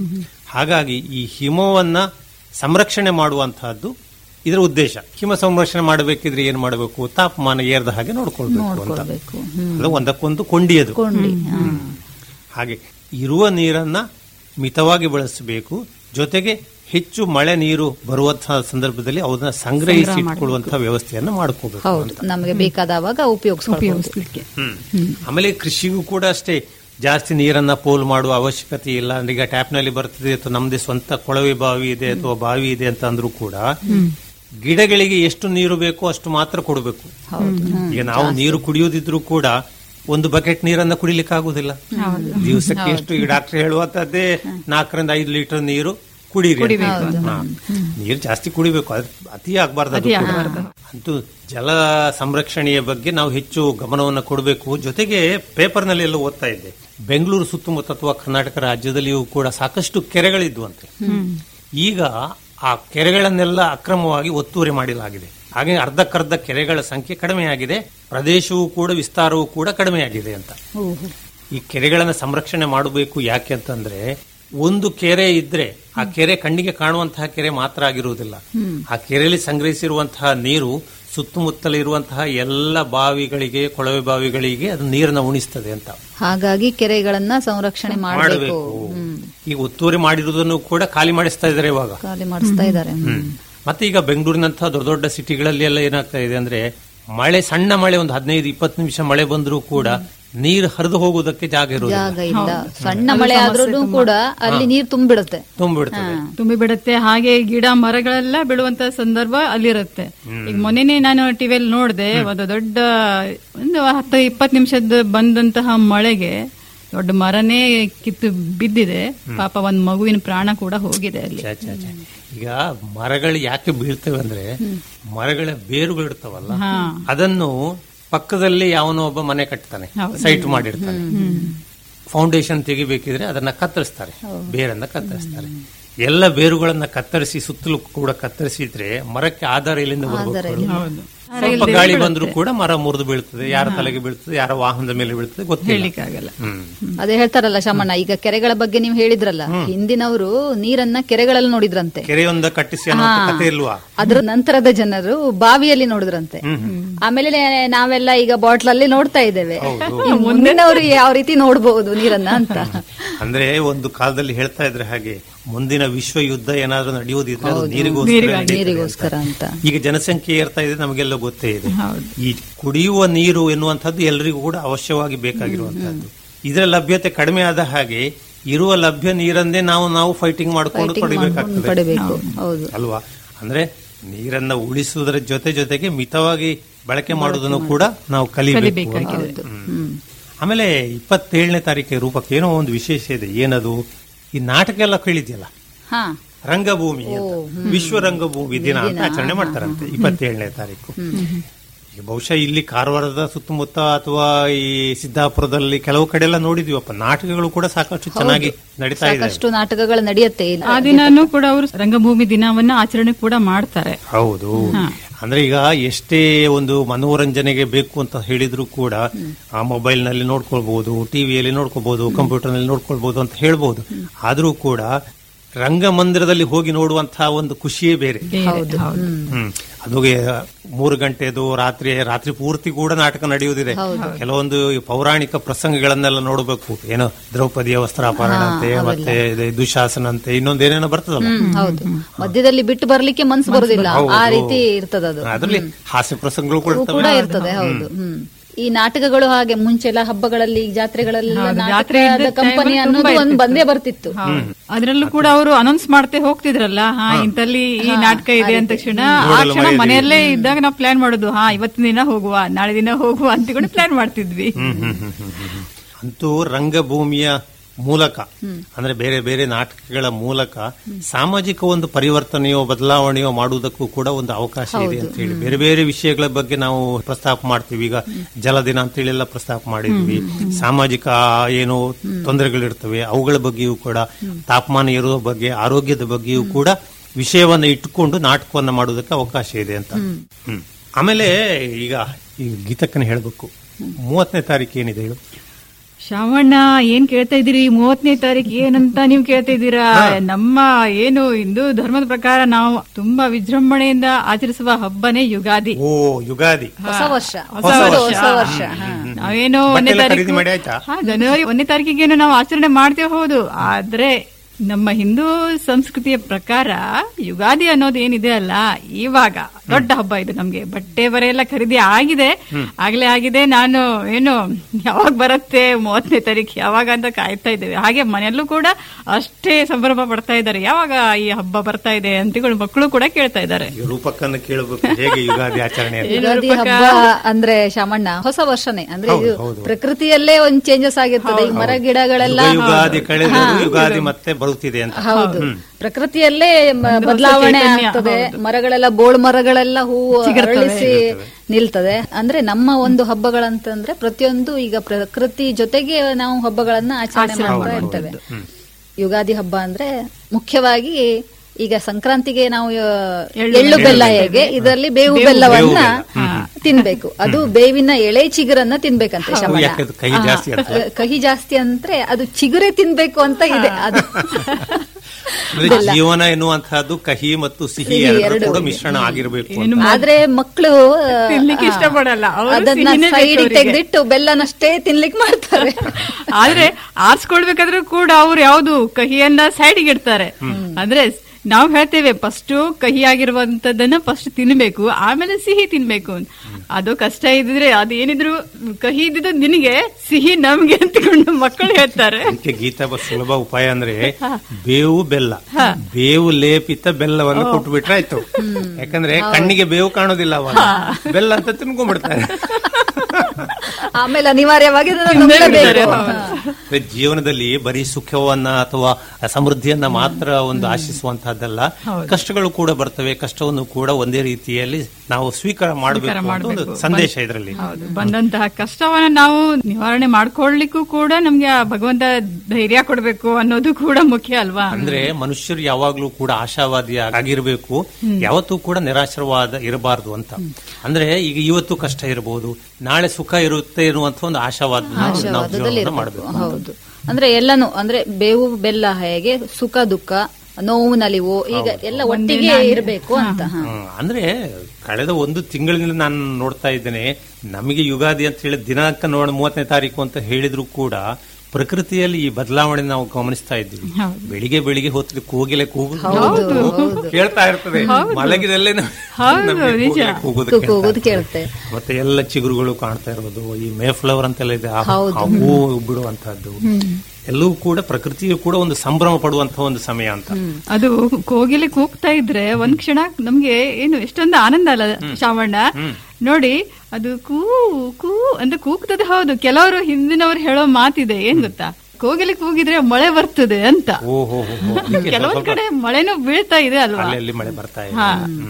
ಹಾಗಾಗಿ ಈ ಹಿಮವನ್ನ ಸಂರಕ್ಷಣೆ ಮಾಡುವಂತಹದ್ದು ಇದರ ಉದ್ದೇಶ ಹಿಮ ಸಂರಕ್ಷಣೆ ಮಾಡಬೇಕಿದ್ರೆ ಏನ್ ಮಾಡಬೇಕು ತಾಪಮಾನ ಏರದ ಹಾಗೆ ನೋಡ್ಕೊಳ್ಬೇಕು ಅಂತ ನೋಡ್ಕೊಳ್ಬೇಕು ಅದು ಒಂದಕ್ಕೊಂದು ಕೊಂಡಿಯದು ಕೊಂಡಿ ಹಾ. ಹಾಗೆ ಇರುವ ನೀರನ್ನ ಮಿತವಾಗಿ ಬಳಸಬೇಕು ಜೊತೆಗೆ ಹೆಚ್ಚು ಮಳೆ ನೀರು ಬರುವಂತಹ ಸಂದರ್ಭದಲ್ಲಿ ಅವನ್ನ ಸಂಗ್ರಹಿಸಿ ಇಟ್ಕೊಳ್ಳುವಂತಹ ವ್ಯವಸ್ಥೆಯನ್ನ ಮಾಡ್ಕೋಬೇಕು ಹೌದು ನಮಗೆ ಬೇಕಾದವಾಗ ಉಪಯೋಗಿಸ್ಕೊಳ್ಬಹುದು ಉಪಯೋಗಿಸ್ಲಿಕ್ಕೆ ಹ್ಮ್. ಆಮೇಲೆ ಕೃಷಿಗೂ ಕೂಡ ಅಷ್ಟೇ ಜಾಸ್ತಿ ನೀರನ್ನ ಪೋಲ್ ಮಾಡುವ ಅವಶ್ಯಕತೆ ಇಲ್ಲ ಅಂದ್ರೆ ಈಗ ಟ್ಯಾಪ್ ನಲ್ಲಿ ಬರ್ತದೆ ಅಥವಾ ನಮ್ದೇ ಸ್ವಂತ ಕೊಳವೆ ಬಾವಿ ಇದೆ ಅಥವಾ ಬಾವಿ ಇದೆ ಅಂತ ಅಂದ್ರೂ ಕೂಡ ಗಿಡಗಳಿಗೆ ಎಷ್ಟು ನೀರು ಬೇಕೋ ಅಷ್ಟು ಮಾತ್ರ ಕೊಡಬೇಕು ಈಗ ನಾವು ನೀರು ಕುಡಿಯೋದಿದ್ರು ಕೂಡ ಒಂದು ಬಕೆಟ್ ನೀರನ್ನ ಕುಡಿಲಿಕ್ಕೆ ಆಗುದಿಲ್ಲ ದಿವಸಕ್ಕೆ ಎಷ್ಟು ಈಗ ಡಾಕ್ಟರ್ ಹೇಳುವಂತದ್ದೇ ನಾಲ್ಕರಿಂದ ಐದು ಲೀಟರ್ ನೀರು ಕುಡೀರಿ ಅಂತ. ಹಾ. ನೀರು ಜಾಸ್ತಿ ಕುಡಿಬೇಕು ಅದು ಅತಿ ಆಗ್ಬಾರ್ದು ಅದು ಕೂಡ. ಅಂತೂ ಜಲ ಸಂರಕ್ಷಣೆಯ ಬಗ್ಗೆ ನಾವು ಹೆಚ್ಚು ಗಮನವನ್ನು ಕೊಡಬೇಕು ಜೊತೆಗೆ ಪೇಪರ್ ನಲ್ಲಿ ಎಲ್ಲ ಓದ್ತಾ ಇದ್ದೆ ಬೆಂಗಳೂರು ಸುತ್ತಮುತ್ತ ಅಥವಾ ಕರ್ನಾಟಕ ರಾಜ್ಯದಲ್ಲಿಯೂ ಕೂಡ ಸಾಕಷ್ಟು ಕೆರೆಗಳಿದ್ವಂತೆ ಈಗ ಆ ಕೆರೆಗಳನ್ನೆಲ್ಲ ಅಕ್ರಮವಾಗಿ ಒತ್ತುವರಿ ಮಾಡಲಾಗಿದೆ ಹಾಗೆ ಅರ್ಧಕ್ಕರ್ಧ ಕೆರೆಗಳ ಸಂಖ್ಯೆ ಕಡಿಮೆಯಾಗಿದೆ ಪ್ರದೇಶವೂ ಕೂಡ ವಿಸ್ತಾರವೂ ಕೂಡ ಕಡಿಮೆಯಾಗಿದೆ ಅಂತ ಈ ಕೆರೆಗಳನ್ನ ಸಂರಕ್ಷಣೆ ಮಾಡಬೇಕು ಯಾಕೆ ಅಂತಂದ್ರೆ ಒಂದು ಕೆರೆ ಇದ್ರೆ ಆ ಕೆರೆ ಕಣ್ಣಿಗೆ ಕಾಣುವಂತಹ ಕೆರೆ ಮಾತ್ರ ಆಗಿರುವುದಿಲ್ಲ ಆ ಕೆರೆಯಲ್ಲಿ ಸಂಗ್ರಹಿಸಿರುವಂತಹ ನೀರು ಸುತ್ತಮುತ್ತಲ ಇರುವಂತಹ ಎಲ್ಲ ಬಾವಿಗಳಿಗೆ ಕೊಳವೆ ಬಾವಿಗಳಿಗೆ ಅದು ನೀರನ್ನ ಉಣಿಸ್ತದೆ ಅಂತ ಹಾಗಾಗಿ ಕೆರೆಗಳನ್ನ ಸಂರಕ್ಷಣೆ ಮಾಡಬೇಕು ಮಾಡಬೇಕು ಈಗ ಒತ್ತುವರಿ ಮಾಡಿರುವುದನ್ನು ಕೂಡ ಖಾಲಿ ಮಾಡಿಸ್ತಾ ಇದ್ದಾರೆ ಇವಾಗ ಖಾಲಿ ಮಾಡಿಸ್ತಾ ಇದ್ದಾರೆ ಹ್ಮ್. ಮತ್ತೆ ಈಗ ಬೆಂಗಳೂರಿನಂತಹ ದೊಡ್ಡ ದೊಡ್ಡ ಸಿಟಿಗಳಲ್ಲಿ ಎಲ್ಲ ಏನಾಗ್ತಾ ಇದೆ ಅಂದ್ರೆ ಮಳೆ ಸಣ್ಣ ಮಳೆ ಒಂದು ಹದಿನೈದು ಇಪ್ಪತ್ತು ನಿಮಿಷ ಮಳೆ ಬಂದರೂ ಕೂಡ ನೀರು ಹರಿದು ಹೋಗುವುದಕ್ಕೆ ಜಾಗ ಇರುವುದಿಲ್ಲ ಜಾಗ ಇಲ್ಲ ಸಣ್ಣ ಮಳೆ ಆದ್ರೂ ಕೂಡ ಅಲ್ಲಿ ನೀರು ತುಂಬಿಡುತ್ತೆ ತುಂಬಿಡ್ತದೆ ತುಂಬಿ ಬಿಡುತ್ತೆ ಹಾಗೆ ಗಿಡ ಮರಗಳೆಲ್ಲ ಬೀಳುವಂತ ಸಂದರ್ಭ ಅಲ್ಲಿರುತ್ತೆ ಈಗ ಮೊನ್ನೆನೆ ನಾನು ಟಿವಿಯಲ್ಲಿ ನೋಡಿದೆ ಒಂದು ದೊಡ್ಡ ಒಂದು ಹತ್ತು ಇಪ್ಪತ್ತು ನಿಮಿಷದ ಬಂದಂತಹ ಮಳೆಗೆ ದೊಡ್ಡ ಮರನೇ ಕಿತ್ತು ಬಿದ್ದಿದೆ ಪಾಪ ಒಂದ್ ಮಗುವಿನ ಪ್ರಾಣ ಕೂಡ ಹೋಗಿದೆ ಅಲ್ಲಿ ಛೆ, ಛೆ, ಛೆ. ಈಗ ಮರಗಳು ಯಾಕೆ ಬೀಳ್ತವೆ ಅಂದ್ರೆ ಮರಗಳ ಬೇರುಗಳು ಇರ್ತಾವಲ್ಲ ಹಾ ಅದನ್ನು ಪಕ್ಕದಲ್ಲಿ ಯಾವನೋ ಒಬ್ಬ ಮನೆ ಕಟ್ತಾನೆ ಸೈಟ್ ಮಾಡಿರ್ತಾನೆ ಫೌಂಡೇಶನ್ ತೆಗಿಬೇಕಿದ್ರೆ ಅದನ್ನ ಕತ್ತರಿಸ್ತಾರೆ ಬೇರನ್ನ ಕತ್ತರಿಸ್ತಾರೆ ಎಲ್ಲ ಬೇರುಗಳನ್ನ ಕತ್ತರಿಸಿ ಸುತ್ತಲೂ ಕೂಡ ಕತ್ತರಿಸಿದ್ರೆ ಮರಕ್ಕೆ ಆಧಾರ ಎಲ್ಲಿಂದ ಬರಬೇಕು ಹೌದು ಸ್ವಲ್ಪ ಗಾಳಿ ಬಂದ್ರೂ ಕೂಡ ಮರ ಮುರಿದು ಬೀಳ್ತದೆ ಯಾರ ತಲೆಗೆ ಬೀಳ್ತದೆ ಯಾರ ವಾಹನದ ಮೇಲೆ ಬೀಳ್ತದೆ ಗೊತ್ತಿಲ್ಲ ಹೇಳಿಕ್ಕಾಗಲ್ಲ ಹ್ಮ್ ಅದೇ ಹೇಳ್ತಾರಲ್ಲ ಶಮಣ್ಣ ಈಗ ಕೆರೆಗಳ ಬಗ್ಗೆ ನೀವು ಹೇಳಿದ್ರಲ್ಲ ಹಿಂದಿನವರು ನೀರನ್ನ ಕೆರೆಗಳಲ್ಲಿ ನೋಡಿದ್ರಂತೆ ಕೆರೆಯೊಂದ ಕಟ್ಟಿಸಿ ಅನ್ನೋ ಕಥೆ ಇಲ್ವಾ ಅದ್ರ ನಂತರದ ಜನರು ಬಾವಿಯಲ್ಲಿ ನೋಡಿದ್ರಂತೆ ಆಮೇಲೆ ನಾವೆಲ್ಲ ಈಗ ಬಾಟ್ಲಲ್ಲಿ ನೋಡ್ತಾ ಇದ್ದೇವೆ ಈ ಮುಂದಿನವರು ಯಾವ ರೀತಿ ನೋಡಬಹುದು ನೀರನ್ನ ಅಂತ ಅಂದ್ರೆ ಒಂದು ಕಾಲದಲ್ಲಿ ಹೇಳ್ತಾ ಇದ್ರೆ ಹಾಗೆ ಮುಂದಿನ ವಿಶ್ವ ಯುದ್ಧ ಏನಾದ್ರೂ ನಡೆಯುವುದಿದ್ರೆ ಅದು ನೀರಿಗೋಸ್ಕರ ನಡೀತದೆ ಅಂತ. ನೀರಿಗೋಸ್ಕರ ಅಂತ ಈಗ ಜನಸಂಖ್ಯೆ ಏರ್ತಾ ಇದೆ ನಮಗೆಲ್ಲ ಗೊತ್ತೇ ಇದೆ ಈ ಕುಡಿಯುವ ನೀರು ಎನ್ನುವಂಥದ್ದು ಎಲ್ಲರಿಗೂ ಕೂಡ ಅವಶ್ಯವಾಗಿ ಬೇಕಾಗಿರುವಂತಹದ್ದು ಇದರ ಲಭ್ಯತೆ ಕಡಿಮೆ ಆದ ಹಾಗೆ ಇರುವ ಲಭ್ಯ ನೀರನ್ನೇ ನಾವು ನಾವು ಫೈಟಿಂಗ್ ಮಾಡ್ಕೊಂಡು ಪಡಿಬೇಕಾಗ್ತದೆ ಪಡಿಬೇಕು ಹೌದು ಅಲ್ವಾ ಅಂದ್ರೆ ನೀರನ್ನ ಉಳಿಸುವುದರ ಜೊತೆ ಜೊತೆಗೆ ಮಿತವಾಗಿ ಬಳಕೆ ಮಾಡುವುದನ್ನು ಕೂಡ ನಾವು ಕಲಿಬೇಕು ಅಂತ. ಹ್ಮ್. ಆಮೇಲೆ ಇಪ್ಪತ್ತೇಳನೇ ತಾರೀಕಿಗೆ ರೂಪಕ್ಕೆ ಏನೋ ಒಂದು ವಿಶೇಷ ಇದೆ ಏನದು ಈ ನಾಟಕ ಎಲ್ಲ ಕೇಳಿದ್ಯಲ್ಲ ಹಾ ರಂಗಭೂಮಿ ಅಂತ ವಿಶ್ವ ರಂಗಭೂಮಿ ದಿನ ಅಂತ ಆಚರಣೆ ಮಾಡ್ತಾರಂತೆ ಇಪ್ಪತ್ತೇಳನೇ ತಾರೀಕು ಈಗ ಬಹುಶಃ ಇಲ್ಲಿ ಕಾರವಾರದ ಸುತ್ತಮುತ್ತ ಅಥವಾ ಈ ಸಿದ್ದಾಪುರದಲ್ಲಿ ಕೆಲವು ಕಡೆ ಎಲ್ಲ ನೋಡಿದ್ವಿಪ್ಪ ನಾಟಕಗಳು ಕೂಡ ಸಾಕಷ್ಟು ಚೆನ್ನಾಗಿ ನಡೀತಾ ಇದೆ ಸಾಕಷ್ಟು ನಾಟಕಗಳು ನಡೆಯುತ್ತೆ ಇಲ್ಲಿ ಆ ದಿನಾನು ಕೂಡ ಅವರು ರಂಗಭೂಮಿ ದಿನವನ್ನ ಆಚರಣೆ ಕೂಡ ಮಾಡ್ತಾರೆ ಹೌದು ಅಂದ್ರೆ ಈಗ ಎಷ್ಟೇ ಒಂದು ಮನೋರಂಜನೆಗೆ ಬೇಕು ಅಂತ ಹೇಳಿದ್ರು ಕೂಡ ಆ ಮೊಬೈಲ್ ನಲ್ಲಿ ನೋಡ್ಕೊಳ್ಬಹುದು ಟಿವಿಯಲ್ಲಿ ನೋಡ್ಕೋಬಹುದು ಕಂಪ್ಯೂಟರ್ ನಲ್ಲಿ ನೋಡ್ಕೊಳ್ಬಹುದು ಅಂತ ಹೇಳ್ಬಹುದು ಆದ್ರೂ ಕೂಡ ರಂಗಮಂದಿರದಲ್ಲಿ ಹೋಗಿ ನೋಡುವಂತಹ ಒಂದು ಖುಷಿಯೇ ಬೇರೆ ಹೌದು ಹೌದು ಹ್ಮ್ ಅದು ಗೆ- ಮೂರು ಗಂಟೆದು ರಾತ್ರಿ ರಾತ್ರಿ ಪೂರ್ತಿ ಕೂಡ ನಾಟಕ ನಡೆಯುವುದಿದೆ ಕೆಲವೊಂದು ಈ ಪೌರಾಣಿಕ ಪ್ರಸಂಗಗಳನ್ನೆಲ್ಲ ನೋಡಬೇಕು ಏನೋ ದ್ರೌಪದಿಯ ವಸ್ತ್ರಾಪರಣ ಅಂತೆ ಮತ್ತೆ ಇದು ದುಶಾಸನ ಅಂತೆ ಇನ್ನೊಂದೇನೇನೋ ಬರ್ತದಲ್ಲ ಹ್ಮ್, ಹೌದು ಮಧ್ಯದಲ್ಲಿ ಬಿಟ್ಟು ಬರ್ಲಿಕ್ಕೆ ಮನ್ಸು ಬರುದಿಲ್ಲ ಆ ರೀತಿ ಇರ್ತದದು ಅದರಲ್ಲಿ ಹಾಸ್ಯ ಪ್ರಸಂಗಗಳು ಕೂಡ ಅವು ಇರ್ತವೆ. ಕೂಡ ಇರ್ತದೆ ಹೌದು ಹ್ಮ್ ಈ ನಾಟಕಗಳು ಹಾಗೆ ಮುಂಚೆ ಎಲ್ಲ ಹಬ್ಬಗಳಲ್ಲಿ ಜಾತ್ರೆಗಳೆಲ್ಲ ಹೌದು, ನಾಟಕದ ಜಾತ್ರೆ ಇದ್ದ ಕಂಪನಿ time ಅಲ್ಲಿ ಅನ್ನೋದು ತುಂಬಾ ಒಂದು ಇರ್ತಿತ್ತು. ಬಂದೇ ಬರ್ತಿತ್ತು ಅದ್ರಲ್ಲೂ ಕೂಡ ಅವರು ಅನೌನ್ಸ್ ಮಾಡ್ತೇ ಹೋಗ್ತಿದ್ರಲ್ಲ ಹಾ ಇಂತಲ್ಲಿ ಈ ನಾಟಕ ಇದೆ ಅಂತ ತಕ್ಷಣ ಆ ನೋಡಲು ಕ್ಷಣ ಮರೆಯದಿರಿ. ಮನೆಯಲ್ಲೇ ಇದ್ದಾಗ ನಾವು ಪ್ಲಾನ್ ಮಾಡೋದು ಹಾ ಇವತ್ತಿನ ದಿನ ಹೋಗುವ ನಾಳೆ ದಿನ ಹೋಗುವ ಅಂತಕೊಂಡು ಪ್ಲಾನ್ ಮಾಡ್ತಿದ್ವಿ ಹ್ಮ್, ಹ್ಮ್, ಹ್ಮ್, ಹ್ಮ್, ಹ್ಮ್, ಹ್ಮ್. ಅಂತೂ ರಂಗಭೂಮಿಯ ಮೂಲಕ ಅಂದ್ರೆ ಬೇರೆ ಬೇರೆ ನಾಟಕಗಳ ಮೂಲಕ ಸಾಮಾಜಿಕ ಒಂದು ಪರಿವರ್ತನೆಯೋ ಬದಲಾವಣೆಯೋ ಮಾಡುವುದಕ್ಕೂ ಕೂಡ ಒಂದು ಅವಕಾಶ ಇದೆ ಅಂತ ಹೇಳಿ ಬೇರೆ ಬೇರೆ ವಿಷಯಗಳ ಬಗ್ಗೆ ನಾವು ಪ್ರಸ್ತಾಪ ಮಾಡ್ತೀವಿ ಈಗ ಜಲದಿನ ಅಂತೇಳಿ ಎಲ್ಲ ಪ್ರಸ್ತಾಪ ಮಾಡಿದ್ವಿ ಸಾಮಾಜಿಕ ಏನು ತೊಂದರೆಗಳಿರ್ತವೆ ಅವುಗಳ ಬಗ್ಗೆಯೂ ಕೂಡ ತಾಪಮಾನ ಇರುವ ಬಗ್ಗೆ ಆರೋಗ್ಯದ ಬಗ್ಗೆಯೂ ಕೂಡ ವಿಷಯವನ್ನ ಇಟ್ಟುಕೊಂಡು ನಾಟಕವನ್ನ ಮಾಡುವುದಕ್ಕೆ ಅವಕಾಶ ಇದೆ ಅಂತ ಹ್ಮ್ ಆಮೇಲೆ ಈಗ ಈ ಗೀತಕ್ಕನ ಹೇಳಬೇಕು ಮೂವತ್ತನೇ ತಾರೀಕು ಏನಿದೆ ಹೇಳು ಶ್ರಾವಣ ಏನ್ ಕೇಳ್ತಾ ಇದ್ದೀರಿ ಮೂವತ್ತನೇ ತಾರೀಕು ಏನಂತ ನೀವು ಕೇಳ್ತಾ ಇದ್ದೀರಾ ನಮ್ಮ ಏನು ಹಿಂದೂ ಧರ್ಮದ ಪ್ರಕಾರ ನಾವು ತುಂಬಾ ವಿಜೃಂಭಣೆಯಿಂದ ಆಚರಿಸುವ ಹಬ್ಬನೇ ಯುಗಾದಿ ಓ ಯುಗಾದಿ ಹೊಸ ವರ್ಷ ಹೊಸ ಹೌದು, ವರ್ಷ. ಹೊಸ ವರ್ಷ ಹಾ. ನಾವೇನೋ ಬಟ್ಟೆ ಒಂದನೇ ಎಲ್ಲ ಖರೀದಿ ತಾರೀಕು ಮಾಡಿ ಆಯ್ತಾ? ಹಾ ಜನವರಿ ಒಂದನೇ ತಾರೀಕಿಗೇನು ನಾವು ಆಚರಣೆ ಮಾಡ್ತೇವೆ ಹೌದು ಆದ್ರೆ ನಮ್ಮ ಹಿಂದೂ ಸಂಸ್ಕೃತಿಯ ಪ್ರಕಾರ ಯುಗಾದಿ ಅನ್ನೋದು ಏನಿದೆ ಅಲ್ಲ ಇವಾಗ ದೊಡ್ಡ ಹಬ್ಬ ಇದು ನಮ್ಗೆ ಬಟ್ಟೆ ಬರೆ ಎಲ್ಲ ಖರೀದಿ ಆಗಿದೆ ಆಗ್ಲೇ ಆಗಿದೆ ನಾನು ಏನು ಯಾವಾಗ ಬರುತ್ತೆ ಮೂವತ್ತನೇ ತಾರೀಕು ಯಾವಾಗ ಅಂತ ಕಾಯ್ತಾ ಇದ್ದೇವೆ ಹಾಗೆ ಮನೆಯಲ್ಲೂ ಕೂಡ ಅಷ್ಟೇ ಸಂಭ್ರಮ ಪಡ್ತಾ ಇದ್ದಾರೆ ಯಾವಾಗ ಈ ಹಬ್ಬ ಬರ್ತಾ ಇದೆ ಅಂತಕೊಂಡು ಮಕ್ಕಳು ಕೂಡ ಕೇಳ್ತಾ ಇದ್ದಾರೆ ಈ ರೂಪಕ್ಕನ್ನು ಕೇಳಬೇಕು ಹೇಗೆ ಯುಗಾದಿ ಆಚರಣೆ ಅಂತ. ಯುಗಾದಿ ಹಬ್ಬ ಅಂದ್ರೆ ಶಾಮಣ್ಣ ಹೊಸ ವರ್ಷನೇ ಅಂದ್ರೆ ಹೌದು, ಇದು ಹೌದು. ಪ್ರಕೃತಿಯಲ್ಲೇ ಒಂದ್ ಚೇಂಜಸ್ ಆಗಿರ್ತದೆ ಈಗ ಮರ ಗಿಡಗಳೆಲ್ಲ ಯುಗ ಯುಗಾದಿ ಕಳೆದ ಯುಗಾದಿ ಮತ್ತೆ ಬರುತ್ತಿದೆ ಅಂತ ಹೌದು ಪ್ರಕೃತಿಯಲ್ಲೇ ಮ- ಒಂದು ಹೊಸ ಬದಲಾವಣೆ ಚೈತನ್ಯ, ಆಗ್ತದೆ ಹೌದು. ಮರಗಳೆಲ್ಲ ಬೋಳ್ ಮರಗಳೆಲ್ಲ ಹೂವು ಚಿಗುರ್ತವೆ. ಅರಳಿಸಿ ನಿಲ್ತದೆ ಅಂದ್ರೆ ನಮ್ಮ ಒಂದು ಹಬ್ಬಗಳಂತಂದ್ರೆ ಪ್ರತಿಯೊಂದು ಈಗ ಪ್ರಕೃತಿ ಜೊತೆಗೆ ನಾವು ಹಬ್ಬಗಳನ್ನ ಆಚರಣೆ ಮಾಡ್ತಾ ಇರ್ತೇವೆ ಯುಗಾದಿ ಹಬ್ಬ ಅಂದ್ರೆ ಮುಖ್ಯವಾಗಿ ಈಗ ಸಂಕ್ರಾಂತಿಗೆ ನಾವು ಆ, ಎಳ್ಳು ಎಳ್ಳು ಬೆಲ್ಲ ಬೆಲ್ಲ ಹೇಗೆ ಇದರಲ್ಲಿ ಬೇವು ಬೇವು ಬೆಲ್ಲವನ್ನ ಬೆಲ್ಲ. ತಿನ್ಬೇಕು ಅದು ಬೇವಿನ ಎಳೆ ಚಿಗುರನ್ನ ತಿನ್ಬೇಕಂತೆ ಶಮನ ಯಾಕೆ ಅದು ಕಹಿ ಜಾಸ್ತಿ ಅಂತ? ಆ, ಕಹಿ ಜಾಸ್ತಿ ಅಂದ್ರೆ ಅದು ಚಿಗುರೆ ತಿನ್ಬೇಕು ಅಂತ ಇದೆ ಅದು ಅಂದ್ರೆ ಜೀವನ ಎನ್ನುವಂತಹದ್ದು ಕಹಿ ಮತ್ತು ಸಿಹಿ ಸಿಹಿ ಎರಡರ ಎರಡು ಕೂಡ ಇದೆ. ಮಿಶ್ರಣ ಆಗಿರಬೇಕು ಏನು ಅಂತ. ಆದ್ರೆ ಮಕ್ಕಳು ತಿನ್ಲಿಕ್ಕೆ ಇಷ್ಟಪಡಲ್ಲ. ಅವ್ರು ಅದನ್ನ ಸಿಹಿನೇ ಬೇಕು ಸೈಡ್ ಅವ್ರಿಗೆ. ತೆಗೆದಿಟ್ಟು ಬೆಲ್ಲನಷ್ಟೇ ತಿನ್ಲಿಕ್ಕೆ ಮಾಡ್ತಾರೆ ಆದ್ರೆ ಆರ್ಸ್ಕೊಳ್ಬೇಕಾದ್ರೂ ಕೂಡ ಅವ್ರು ಯಾವ್ದು ಕಹಿಯನ್ನ ಸೈಡ್ಗೆ ಇಡ್ತಾರೆ ಅಂದ್ರೆ ನಾವು ಹೇಳ್ತೇವೆ ಫಸ್ಟ್ ಕಹಿ ಆಗಿರುವಂತದನ್ನ ಫಸ್ಟ್ ತಿನ್ಬೇಕು ಆಮೇಲೆ ಸಿಹಿ ತಿನ್ಬೇಕು ಅದು ಕಷ್ಟ ಇದ್ರೆ ಅದೇನಿದ್ರು ಕಹಿ ಇದ್ದಿದ್ದು ನಿನಗೆ ಸಿಹಿ ನಮ್ಗೆ ಅಂತಕೊಂಡು ಮಕ್ಕಳು ಹೇಳ್ತಾರೆ ಅದಕ್ಕೆ ಗೀತಾ ಬ- ಸುಲಭ ಉಪಾಯ ಅಂದ್ರೆ ಬೇವು ಬೆಲ್ಲ ಬೇವು ಲೇಪಿತ ಬೆಲ್ಲವನ್ನು ಕೊಟ್ಬಿಟ್ರೆ ಆಯ್ತು ಯಾಕಂದ್ರೆ ಕಣ್ಣಿಗೆ ಬೇವು ಕಾಣೋದಿಲ್ಲ ಅವಾಗ ಬೆಲ್ಲ ಅಂತ ತಿನ್ಕೊಂಡ್ಬಿಡ್ತಾರೆ ಆಮೇಲೆ ಅನಿವಾರ್ಯವಾಗಿ ಅದನ್ನ ತಿಂದೇ ನುಂಗಲೇಬೇಕು. ಬಿಡ್ತಾರೆ, ಹಾ. ಅಂದ್ರೆ ಜೀವನದಲ್ಲಿ ಬರೀ ಸುಖವನ್ನ ಅಥವಾ ಸಮೃದ್ಧಿಯನ್ನ ಮಾತ್ರ ಒಂದು ಆಶಿಸುವಂತಹದ್ದಲ್ಲ ಕಷ್ಟಗಳು ಕೂಡ ಬರ್ತವೆ ಕಷ್ಟವನ್ನು ಕೂಡ ಒಂದೇ ರೀತಿಯಲ್ಲಿ ನಾವು ಸ್ವೀಕಾರ ಮಾಡಬೇಕು ಅಂತ ಒಂದು ಮಾಡ್ಬೇಕು. ಸಂದೇಶ ಇದರಲ್ಲಿ ಹೌದು ಬಂದಂತಹ ಕಷ್ಟವನ್ನ ನಾವು ನಿವಾರಣೆ ಮಾಡ್ಕೊಳ್ಳಿಕ್ಕೂ ಕೂಡ ನಮ್ಗೆ ಆ ಭಗವಂತ ಧೈರ್ಯ ಕೊಡ್ಬೇಕು ಅನ್ನೋದು ಕೂಡ ಮುಖ್ಯ ಅಲ್ವಾ ಅಂದ್ರೆ ಮನುಷ್ಯರು ಯಾವಾಗ್ಲೂ ಕೂಡ ಆಶಾವಾದಿ ಆಗಿರಬೇಕು ಯಾವತ್ತೂ ಕೂಡ ನಿರಾಶರವಾದ ಇರಬಾರದು ಅಂತ ಅಂದ್ರೆ ಈಗ ಇವತ್ತು ಕಷ್ಟ ಇರಬಹುದು ನಾಳೆ ಸುಖ ಇರುತ್ತೆ ಎನ್ನುವಂತ ಒಂದು ಆಶಾವಾದ ನಾವು ಆಶಾವಾದದಲ್ಲಿ ಜೀವನ ಇರ್ಬೇಕು. ಮಾಡಬೇಕು ಹೌದು ಅಂದ್ರೆ ಎಲ್ಲಾನು ಅಂದ್ರೆ ಬೇವು ಬೆಲ್ಲ ಹೇಗೆ ಸುಖ ದುಃಖ ನೋವು ನಲಿವು ಈಗ ಎಲ್ಲ ಒಟ್ಟಿಗೆ ಇರಬೇಕು ಅಂತ ಹಾ. ಹ್ಮ್. ಅಂದ್ರೆ ಕಳೆದ ಒಂದು ತಿಂಗಳಿನಿಂದ ನಾನು ನೋಡ್ತಾ ಇದ್ದೇನೆ ನಮಗೆ ಯುಗಾದಿ ಅಂತ ಹೇಳಿ ದಿನಾಂಕ ನೋಡ ಮೂವತ್ತನೇ ತಾರೀಕು ಅಂತ ಹೇಳಿದ್ರು ಕೂಡ ಪ್ರಕೃತಿಯಲ್ಲಿ ಈ ಬದಲಾವಣೆ ನಾವು ಗಮನಿಸ್ತಾ ಇದ್ದೀವಿ ಬೆಳಿಗ್ಗೆ ಬೆಳಿಗ್ಗೆ ಹೊತ್ತಿಗೆ ಕೋಗಿಲೆ ಕೂಗು ಕೇಳ್ತಾ ಇರ್ತದೆ ಮಲಗಿದಲ್ಲೇ ಹೌದು, ನಮ್ಗೆ ನಿಜ. ಕೋಗಿಲೆ ಕೂಗೋದು ಕೂಗು- ಕೇಳ್ತಾ ಕೂಗೋದು ಇರ್ತದೆ. ಕೇಳುತ್ತೆ ಮತ್ತೆ ಎಲ್ಲ ಚಿಗುರುಗಳು ಕಾಣ್ತಾ ಇರೋದು ಈ ಮೇಫ್ಲವರ್ ಅಂತೆಲ್ಲ ಇದೆ ಆ- ಹೌದು. ಆ ಹೂ ಬಿಡುವಂತಹದ್ದು ಎಲ್ಲವೂ ಕೂಡ ಪ್ರಕೃತಿಯು ಕೂಡ ಒಂದು ಸಂಭ್ರಮ ಪಡುವಂತಹ ಒಂದು ಸಮಯ ಅಂತ ಅದು ಕೋಗಿಲೆ ಕೂಗ್ತಾ ಇದ್ರೆ ಒಂದ್ ಕ್ಷಣ ನಮ್ಗೆ ಏನು ಎಷ್ಟೊಂದು ಆನಂದ ಅಲ್ಲ ಶ್ರಾವಣ ನೋಡಿ ಅದು ಕೂ ಕೂ ಅಂತ ಕೂಗ್ತದೆ ಹೌದು ಕೆಲವರು ಹಿಂದಿನವರು ಹೇಳೋ ಮಾತಿದೆ ಏನ್ ಗೊತ್ತಾ ಕೋಗಿಲೆ ಕೂಗಿದ್ರೆ ಮಳೆ ಬರ್ತದೆ ಅಂತ ಓ ಹೋ ಹೋ ಹೋ. ಅದಕ್ಕೆ ಕೆಲವೊಂದ್ ಸ್ವಲ್ಪ ಕಡೆ ಮಳೆನೂ ಬೀಳ್ತಾ ಇದೆ ಅಲ್ವಾ ಅಲ್ಲಲ್ಲಿ ಮಳೆ ಬರ್ತಾ ಇದೆ ಹಾ.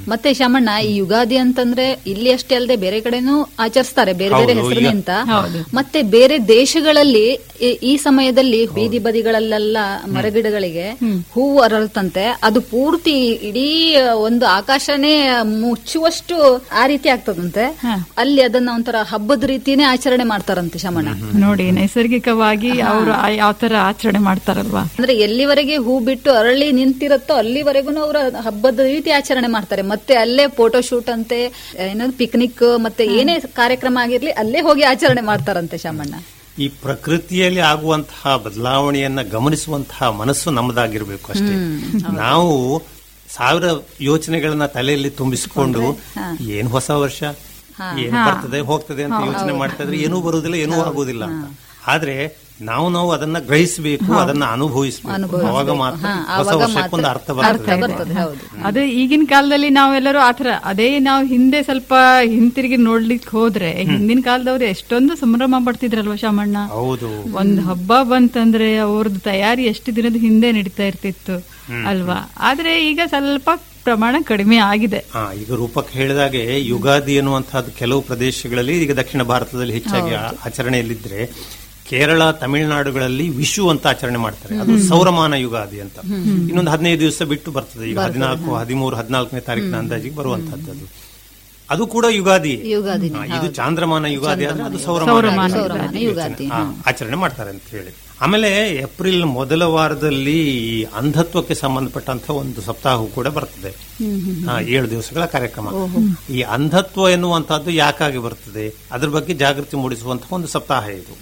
ಮತ್ತೆ ಶಾಮಣ್ಣ ಈ ಯುಗಾದಿ ಅಂತಂದ್ರೆ ಇಲ್ಲಿ ಅಷ್ಟೇ ಅಲ್ಲದೆ ಬೇರೆ ಕಡೆನೂ ಆಚರಿಸ್ತಾರೆ ಬೇರೆ ಬೇರೆ ಹೌದು, ಹೆಸರಿನಿಂದ ಮತ್ತೆ ಬೇರೆ ದೇಶಗಳಲ್ಲಿ ಈ- ಈ ಸಮಯದಲ್ಲಿ ಬೀದಿ ಬದಿಗಳಲ್ಲೆಲ್ಲ ಮರಗಿಡಗಳಿಗೆ ಹೂವು ಅರಳುತ್ತಂತೆ ಅದು ಪೂರ್ತಿ ಇಡೀ ಒಂದು ಆಕಾಶನೇ ಮುಚ್ಚುವಷ್ಟು ಆ ರೀತಿ ಆಗ್ತದಂತೆ ಅಲ್ಲಿ ಅದನ್ನ ಒಂಥರ ಹಬ್ಬದ ರೀತಿನೇ ಆಚರಣೆ ಮಾಡ್ತಾರಂತೆ ಶಮಣ ನೋಡಿ ನೈಸರ್ಗಿಕವಾಗಿ ಅವರು ಯಾವ ತರ ಆಚರಣೆ ಮಾಡ್ತಾರಲ್ವಾ ಅಂದ್ರೆ ಎಲ್ಲಿವರೆಗೆ ಹೂ ಬಿಟ್ಟು ಅರಳಿ ನಿಂತಿರುತ್ತೋ ಅಲ್ಲಿವರೆಗೂ ಅವರ ಹಬ್ಬದ ರೀತಿ ಆಚರಣೆ ಮಾಡ್ತಾರೆ ಮತ್ತೆ ಅಲ್ಲೇ ಫೋಟೋ ಶೂಟ್ ಅಂತೆ ಏನದು ಪಿಕ್ನಿಕ್ ಮತ್ತೆ ಏನೇ ಕಾರ್ಯಕ್ರಮ ಆಗಿರ್ಲಿ ಅಲ್ಲೇ ಹೋಗಿ ಆಚರಣೆ ಮಾಡ್ತಾರಂತೆ ಶಾಮಣ್ಣ ಈ ಪ್ರಕೃತಿಯಲ್ಲಿ ಆಗುವಂತಹ ಬದಲಾವಣೆಯನ್ನ ಗಮನಿಸುವಂತಹ ಮನಸ್ಸು ನಮ್ಮದಾಗಿರ್ಬೇಕು ಅಷ್ಟೇ ನಾವು ಸಾವಿರ ಯೋಚನೆಗಳನ್ನ ತಲೆಯಲ್ಲಿ ತುಂಬಿಸಿಕೊಂಡು ಏನ್ ಹೊಸ ವರ್ಷ ಏನು ಬರ್ತದೆ ಹೋಗ್ತದೆ ಅಂತ ಯೋಚನೆ ಮಾಡ್ತಾ ಇದ್ರೆ ಏನೂ ಬರುವುದಿಲ್ಲ ಏನೂ ಆಗುವುದಿಲ್ಲ ಅಂತ ಆದ್ರೆ ನಾವು ನಾವು ಅದನ್ನ ಗ್ರಹಿಸಬೇಕು ಅದನ್ನ ಅನುಭವಿಸಬೇಕು ಅವಾಗ ಮಾತ್ರ ಹೊಸ ವರ್ಷಕ್ಕೊಂದು ಅರ್ಥ ಬರ್ತದೆ ಬರ್ತದೆ ಹೌದು ಅದೇ ಈಗಿನ ಕಾಲದಲ್ಲಿ ನಾವೆಲ್ಲರೂ ಆತರ ಅದೇ ನಾವು ಹಿಂದೆ ಸ್ವಲ್ಪ ಹಿಂತಿರುಗಿ ನೋಡ್ಲಿಕ್ಕೆ ಹೋದ್ರೆ ಹಿಂದಿನ ಕಾಲದವ್ರು ಎಷ್ಟೊಂದು ಸಂಭ್ರಮ ಪಡ್ತಿದ್ರಲ್ವಾ ಶಾಮಣ್ಣ ಹೌದು ಒಂದ್ ಹಬ್ಬ ಬಂತಂದ್ರೆ ಅವ್ರದ್ದು ತಯಾರಿ ಎಷ್ಟು ದಿನದ ಹಿಂದೆ ನಡೀತಾ ಇರ್ತಿತ್ತು ಅಲ್ವಾ ಆದ್ರೆ ಈಗ ಸ್ವಲ್ಪ ಪ್ರಮಾಣ ಕಡಿಮೆ ಆಗಿದೆ ಆ, ಈಗ ರೂಪಕ್ಕೆ ಹೇಳಿದಾಗೆ ಯುಗಾದಿ ಎನ್ನುವಂತಹದ್ದು ಕೆಲವು ಪ್ರದೇಶಗಳಲ್ಲಿ ಈಗ ದಕ್ಷಿಣ ಭಾರತದಲ್ಲಿ ಹೆಚ್ಚಾಗಿ ಆ- ಆಚರಣೆಯಲ್ಲಿದ್ರೆ ಕೇರಳ ತಮಿಳುನಾಡುಗಳಲ್ಲಿ ವಿಶು ಅಂತ ಆಚರಣೆ ಮಾಡ್ತಾರೆ ಅದು ಸೌರಮಾನ ಯುಗಾದಿ ಅಂತ ಇನ್ನೊಂದು ಹದಿನೈದು ದಿವಸ ಬಿಟ್ಟು ಬರ್ತದೆ ಈಗ ಹದಿನಾಲ್ಕು ಹದಿಮೂರು ಹದಿನಾಲ್ಕನೇ ತಾರೀಕಿನ ಅಂದಾಜಿಗೆ ಬರುವಂತಹದ್ದು ಅದು ಅದು ಕೂಡ ಯುಗಾದಿ ಯುಗಾದಿನೇ, ಆ, ಇದು ಚಾಂದ್ರಮಾನ ಯುಗಾದಿ ಆದ್ರೆ ಅದು ಸೌರಮಾನ ಸೌರಮಾನ ಸೌರಮಾನ ಯೋಚನೆ. ಯುಗಾದಿ, ಆ, ಆಚರಣೆ ಮಾಡ್ತಾರೆ ಅಂತ ಹೇಳಿ ಆಮೇಲೆ ಏಪ್ರಿಲ್ ಮೊದಲ ವಾರದಲ್ಲಿ ಈ ಅಂಧತ್ವಕ್ಕೆ ಸಂಬಂಧಪಟ್ಟಂತ ಒಂದು ಸಪ್ತಾಹ ಕೂಡ ಬರ್ತದೆ ಆ, ಏಳು ದಿವಸಗಳ ಕಾರ್ಯಕ್ರಮ ಈ ಅಂಧತ್ವ ಎನ್ನುವಂತಹದ್ದು ಯಾಕಾಗಿ ಬರ್ತದೆ ಅದ್ರ ಬಗ್ಗೆ ಜಾಗೃತಿ ಮೂಡಿಸುವಂತಹ ಒಂದು ಸಪ್ತಾಹ ಇದು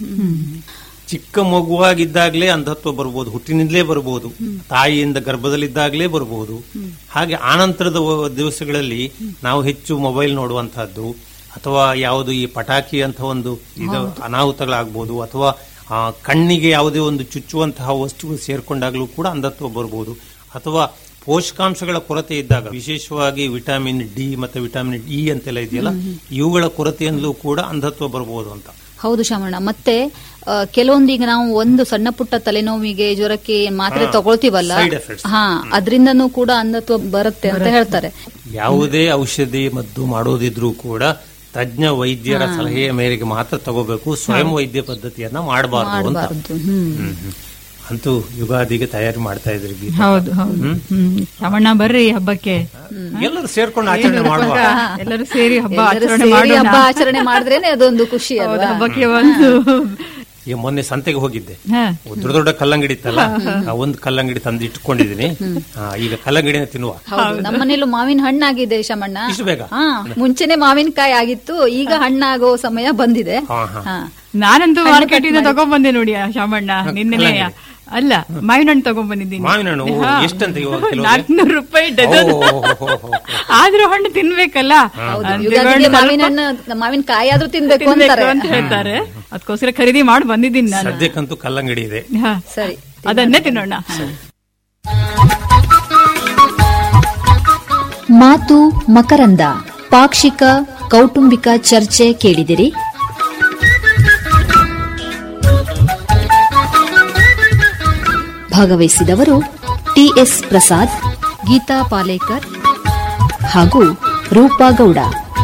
ಚಿಕ್ಕ ಮಗುವಾಗಿದ್ದಾಗಲೇ ಅಂಧತ್ವ ಬರ್ಬೋದು ಹುಟ್ಟಿನಿಂದಲೇ ಬರ್ಬೋದು ತಾಯಿಯಿಂದ ಗರ್ಭದಲ್ಲಿದ್ದಾಗಲೇ ಬರ್ಬೋದು ಹಾಗೆ ಆನಂತರದ ವ- ದಿವಸಗಳಲ್ಲಿ ನಾವು ಹೆಚ್ಚು ಮೊಬೈಲ್ ನೋಡುವಂತಹದ್ದು ಅಥವಾ ಯಾವುದು ಈ ಪಟಾಕಿ ಅಂತ ಒಂದು ಇದು ಅನಾಹುತಗಳಾಗ್ಬೋದು ಅಥವಾ ಆ, ಕಣ್ಣಿಗೆ ಯಾವುದೇ ಒಂದು ಚುಚ್ಚುವಂತಹ ವಸ್ತುಗಳು ಸೇರ್ಕೊಂಡಾಗಲೂ ಕೂಡ ಅಂಧತ್ವ ಬರ್ಬೋದು ಅಥವಾ ಪೋಷಕಾಂಶಗಳ ಕೊರತೆ ಇದ್ದಾಗ ವಿಶೇಷವಾಗಿ ವಿಟಮಿನ್ ಡಿ ಮತ್ತೆ ವಿಟಮಿನ್ ಇ ಅಂತೆಲ್ಲ ಇದೆಯಲ್ಲ ಇವುಗಳ ಕೊರತೆಯಿಂದಲೂ ಕೂಡ ಅಂಧತ್ವ ಬರ್ಬೋದು ಅಂತ ಹೌದು ಶಾಮಣ್ಣ ಮತ್ತೆ ಆ, ಕೆಲವೊಂದು ಈಗ ನಾವು ಒಂದು ಸಣ್ಣ ಪುಟ್ಟ ತಲೆನೋವಿಗೆ ಜ್ವರಕ್ಕೆ ಮಾತ್ರೆ ಹಾ. ತಗೊಳ್ತೀವಲ್ಲ Side effects. ಹಾ ಅದರಿಂದನೂ ಕೂಡ ಅಂಧತ್ವ ಬರುತ್ತೆ ಅಂತ ಹೇಳ್ತಾರೆ ಯಾವುದೇ ಔಷಧಿ ಮದ್ದು ಮಾಡೋದಿದ್ರೂ ಕೂಡ ತಜ್ಞ ವೈದ್ಯರ ಸಲಹೆಯ ಮೇರೆಗೆ ಮಾತ್ರ ತಗೋಬೇಕು ಸ್ವಯಂ ವೈದ್ಯ ಪದ್ಧತಿಯನ್ನ ಮಾಡಬಾರದು ಅಂತ ಮಾಡಬಾರದು ಹ್ಮ್ ಹ್ಮ್, ಹ್ಮ್. ಅಂತೂ ಯುಗಾದಿಗೆ ತಯಾರಿ ಮಾಡ್ತಾ ಇದ್ರಿ ಗೀತಾ. ಹೌದು ಹೌದು ಹ್ಮ್ ಶಾಮಣ್ಣ ಬರ್ರಿ ಈ ಹಬ್ಬಕ್ಕೆ ಎಲ್ಲರೂ ಸೇರ್ಕೊಂಡು ಆಚರಣೆ ಮಾಡುವ ಎಲ್ಲರೂ ಸೇರಿ ಹಬ್ಬ ಎಲ್ಲರೂ ಆಚರಣೆ ಸೇರಿ ಮಾಡೋಣ ಹಬ್ಬ ಆಚರಣೆ ಮಾಡಿದ್ರೇನೆ ಅದೊಂದು ಖುಷಿ ಹೌದು, ಅಲ್ವಾ ಹಬ್ಬಕ್ಕೆ ಒಂದು ಈಗ ಮೊನ್ನೆ ಸಂತೆಗೆ ಹೋಗಿದ್ದೆ ಹಾ. ದೊಡ್ಡ ದೊಡ್ಡ ಕಲ್ಲಂಗಡಿ ಇತ್ತಲ್ಲ ಆ ಒಂದು ಕಲ್ಲಂಗಡಿ ತಂದು ಇಟ್ಕೊಂಡಿದ್ದೀನಿ ಆ, ಈಗ ಕಲ್ಲಂಗಡಿನ ತಿನ್ನುವ ಹೌದು ನಮ್ಮನೇಲೂ ಮಾವಿನ ಹಣ್ಣಾಗಿದೆ ಶಮಣ್ಣ ಇಷ್ಟು ಬೇಗ? ಹಾ ಮುಂಚೆನೆ ಮಾವಿನಕಾಯಿ ಆಗಿತ್ತು ಈಗ ಹಣ್ಣಾಗೋ ಸಮಯ ಬಂದಿದೆ ಹಾ, ಹಾ. ಹಾ ನಾನಂತೂ ಹಣ್ಣು ಮಾರ್ಕೆಟ್ ಇಂದ cut ಮಾಡಿ. ತಗೊಂಡ್ಬಂದೆ ನೋಡಿ ಆ ಶಾಮಣ್ಣ ನಿನ್ನೆ ಅಲ್ಲ ಮಾವಿನ ಹಣ್ಣು ತಗೊಂಡ್ಬಂದಿದ್ದೀನಿ ಮಾವಿನ ಹಣ್ಣು, ಓ, ಹಾ. ಎಷ್ಟಂತೆ ಇವಾಗ ಕಿಲೋಗೆ? ನಾಲ್ಕುನೂರು ರೂಪಾಯಿ ಡಜನ್ ಓ, ಹೋ, ಹೋ, ಹೋ. ಆದ್ರೂ ಹಣ್ಣು ತಿನ್ಬೇಕಲ್ಲ ಹೌದು ಅದ್ ಯುಗಾದಿಗೆ ತಗೊಂಡು ಮಾವಿನ ಸ್ವಲ್ಪ ಹಣ್ಣು ಮಾವಿನ ಕಾಯಿ ಆದ್ರೂ ತಿನ್ಬೇಕು ತಿನ್ಬೇಕು ಅಂತಾರೆ ಅಂತ ಹೇಳ್ತಾರೆ ಅದಕ್ಕೋಸ್ಕರ ಖರೀದಿ ಮಾಡಿ ಬಂದಿದ್ದೀನಿ ನಾನು ಸದ್ಯಕ್ಕಂತೂ ಕಲ್ಲಂಗಡಿ ಇದೆ ಹಾ. ಸರಿ ಅದನ್ನೇ ತಿನ್ನೋಣ ಮಾತು ಮಕರಂದ ಪಾಕ್ಷಿಕ ಕೌಟುಂಬಿಕ ಚರ್ಚೆ ಕೇಳಿದಿರಿ ಭಾಗವಹಿಸಿದವರು ಟಿಎಸ್ ಪ್ರಸಾದ್ ಗೀತಾ ಪಾಲೇಕರ್ ಹಾಗೂ ರೂಪಾ ಗೌಡ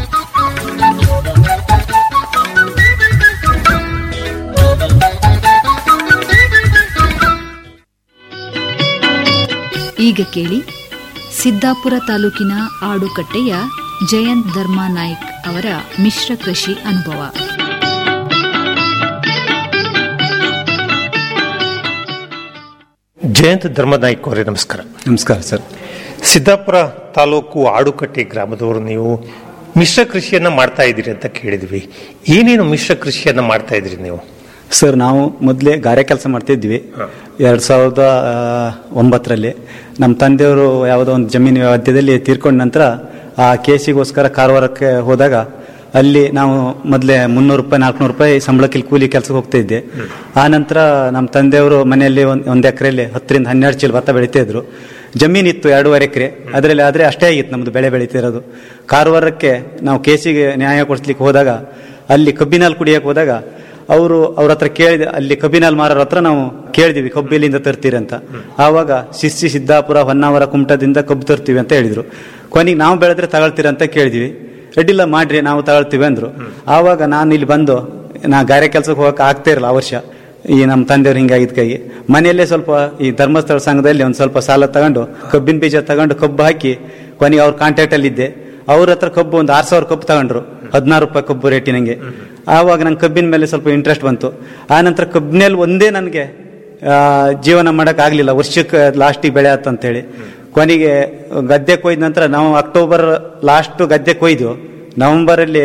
ಈಗ ಕೇಳಿ ಸಿದ್ದಾಪುರ ತಾಲೂಕಿನ ಆಡುಕಟ್ಟೆಯ ಜಯಂತ್ ಧರ್ಮ ನಾಯ್ಕ್ ಅವರ ಮಿಶ್ರ ಕೃಷಿ ಅನುಭವ ಜಯಂತ್ ಧರ್ಮನಾಯ್ಕ ಅವರೇ ನಮಸ್ಕಾರ ನಮಸ್ಕಾರ ಸರ್ ಸಿದ್ದಾಪುರ ತಾಲೂಕು ಆಡುಕಟ್ಟೆ ಗ್ರಾಮದವರು ನೀವು ಮಿಶ್ರ ಕೃಷಿಯನ್ನ ಮಾಡ್ತಾ ಇದ್ದೀರಿ ಅಂತ ಕೇಳಿದ್ವಿ ಏನೇನು ಮಿಶ್ರ ಕೃಷಿಯನ್ನ ಮಾಡ್ತಾ ಇದ್ರಿ ನೀವು ಸರ್ ನಾವು ಮೊದಲೇ ಗಾರೆ ಕೆಲಸ ಮಾಡ್ತಿದ್ವಿ ಎರಡು ಸಾವಿರದ ಆ, ಒಂಬತ್ತರಲ್ಲಿ ನಮ್ಮ ತಂದೆಯವರು ಯಾವುದೋ ಒಂದು ಜಮೀನು ಮಧ್ಯದಲ್ಲಿ ತೀರ್ಕೊಂಡ ನಂತರ ಆ ಕೇಸಿಗೋಸ್ಕರ ಕಾರವಾರಕ್ಕೆ ಹೋದಾಗ ಅಲ್ಲಿ ನಾವು ಮೊದಲೇ ಮುನ್ನೂರು ರೂಪಾಯಿ ನಾಲ್ಕುನೂರು ರೂಪಾಯಿ ಸಂಬಳಕ್ಕೆ ಇಲ್ಲಿ ಕೂಲಿ ಕೆಲಸಕ್ಕೆ ಹೋಗ್ತಾ ಇದ್ದೆ ಆ ನಂತರ ನಮ್ಮ ತಂದೆಯವರು ಮನೆಯಲ್ಲಿ ಒಂದು ಒಂದು ಎಕರೆಯಲ್ಲಿ ಹತ್ತರಿಂದ ಹನ್ನೆರಡು ಚೀಲ ಭತ್ತ ಬೆಳೀತಾ ಇದ್ರು ಜಮೀನಿತ್ತು ಎರಡೂವರೆ ಎಕರೆ ಅದರಲ್ಲಿ ಆದರೆ ಅಷ್ಟೇ ಆಗಿತ್ತು ನಮ್ಮದು ಬೆಳೆ ಬೆಳೀತಿರೋದು ಕಾರವಾರಕ್ಕೆ ನಾವು ಕೇಸಿಗೆ ನ್ಯಾಯ ಕೊಡಿಸ್ಲಿಕ್ಕೆ ಹೋದಾಗ ಅಲ್ಲಿ ಕಬ್ಬಿನಲ್ಲಿ ಕುಡಿಯಕ್ಕೆ ಹೋದಾಗ ಅವರು ಅವ್ರ ಹತ್ರ ಕೇಳಿದೆ ಅಲ್ಲಿ ಕಬ್ಬಿನಲ್ಲಿ ಮಾರೋರ ಹತ್ರ ನಾವು ಕೇಳಿದ್ವಿ ಕಬ್ಬು ಎಲ್ಲಿಂದ ತರ್ತೀರಿ ಅಂತ ಆವಾಗ ಶಿಸ್ಸಿ ಸಿದ್ದಾಪುರ ಹೊನ್ನಾವರ ಕುಮಟದಿಂದ ಕಬ್ಬು ತರ್ತೀವಿ ಅಂತ ಹೇಳಿದ್ರು ಕೊನೆಗೆ ನಾವು ಬೆಳೆದ್ರೆ ತಗೊಳ್ತೀರ ಅಂತ ಕೇಳಿದ್ವಿ ಅಡ್ಡಿಲ್ಲ ಮಾಡ್ರಿ ನಾವು ತಗೊಳ್ತೀವಿ ಅಂದ್ರು ಆವಾಗ ನಾನು ಇಲ್ಲಿ ಬಂದು ನಾ ಗಾರೆ ಕೆಲಸಕ್ಕೆ ಹೋಗಕ್ಕೆ ಆಗ್ತಾ ಇರಲ್ಲ ಆ ವರ್ಷ ಈ ನಮ್ಮ ತಂದೆಯವ್ರು ಹಿಂಗಾಗಿದ್ ಕೈಗೆ ಮನೆಯಲ್ಲೇ ಸ್ವಲ್ಪ ಈ ಧರ್ಮಸ್ಥಳ ಸಂಘದಲ್ಲಿ ಒಂದು ಸ್ವಲ್ಪ ಸಾಲ ತಗೊಂಡು ಕಬ್ಬಿನ ಬೀಜ ತಗೊಂಡು ಕಬ್ಬು ಹಾಕಿ ಕೊನೆಗೆ ಅವ್ರ ಕಾಂಟ್ಯಾಕ್ಟ್ ಅಲ್ಲಿ ಇದ್ದೆ ಅವ್ರ ಹತ್ರ ಕಬ್ಬು ಒಂದು ಆರು ಸಾವಿರ ಕಬ್ಬು ತಗೊಂಡ್ರು ಹದಿನಾರು ರೂಪಾಯಿ ಕಬ್ಬು ರೇಟಿನಂಗೆ ಆವಾಗ ನಂಗೆ ಕಬ್ಬಿನ ಮೇಲೆ ಸ್ವಲ್ಪ ಇಂಟ್ರೆಸ್ಟ್ ಬಂತು ಆ ನಂತರ ಕಬ್ಬಿನಲ್ಲಿ ಒಂದೇ ನನಗೆ ಆ, ಜೀವನ ಮಾಡಕ್ ಆಗ್ಲಿಲ್ಲ ವರ್ಷಕ್ಕೆ ಲಾಸ್ಟಿಗೆ ಬೆಳೆ ಆತಂತೇಳಿ ಕೊನೆಗೆ ಗದ್ದೆ ಕೊಯ್ದ ನಂತರ ನಾವು ಅಕ್ಟೋಬರ್ ಲಾಸ್ಟ್ ಗದ್ದೆ ಕೊಯ್ದು ನವೆಂಬರ್ ಅಲ್ಲಿ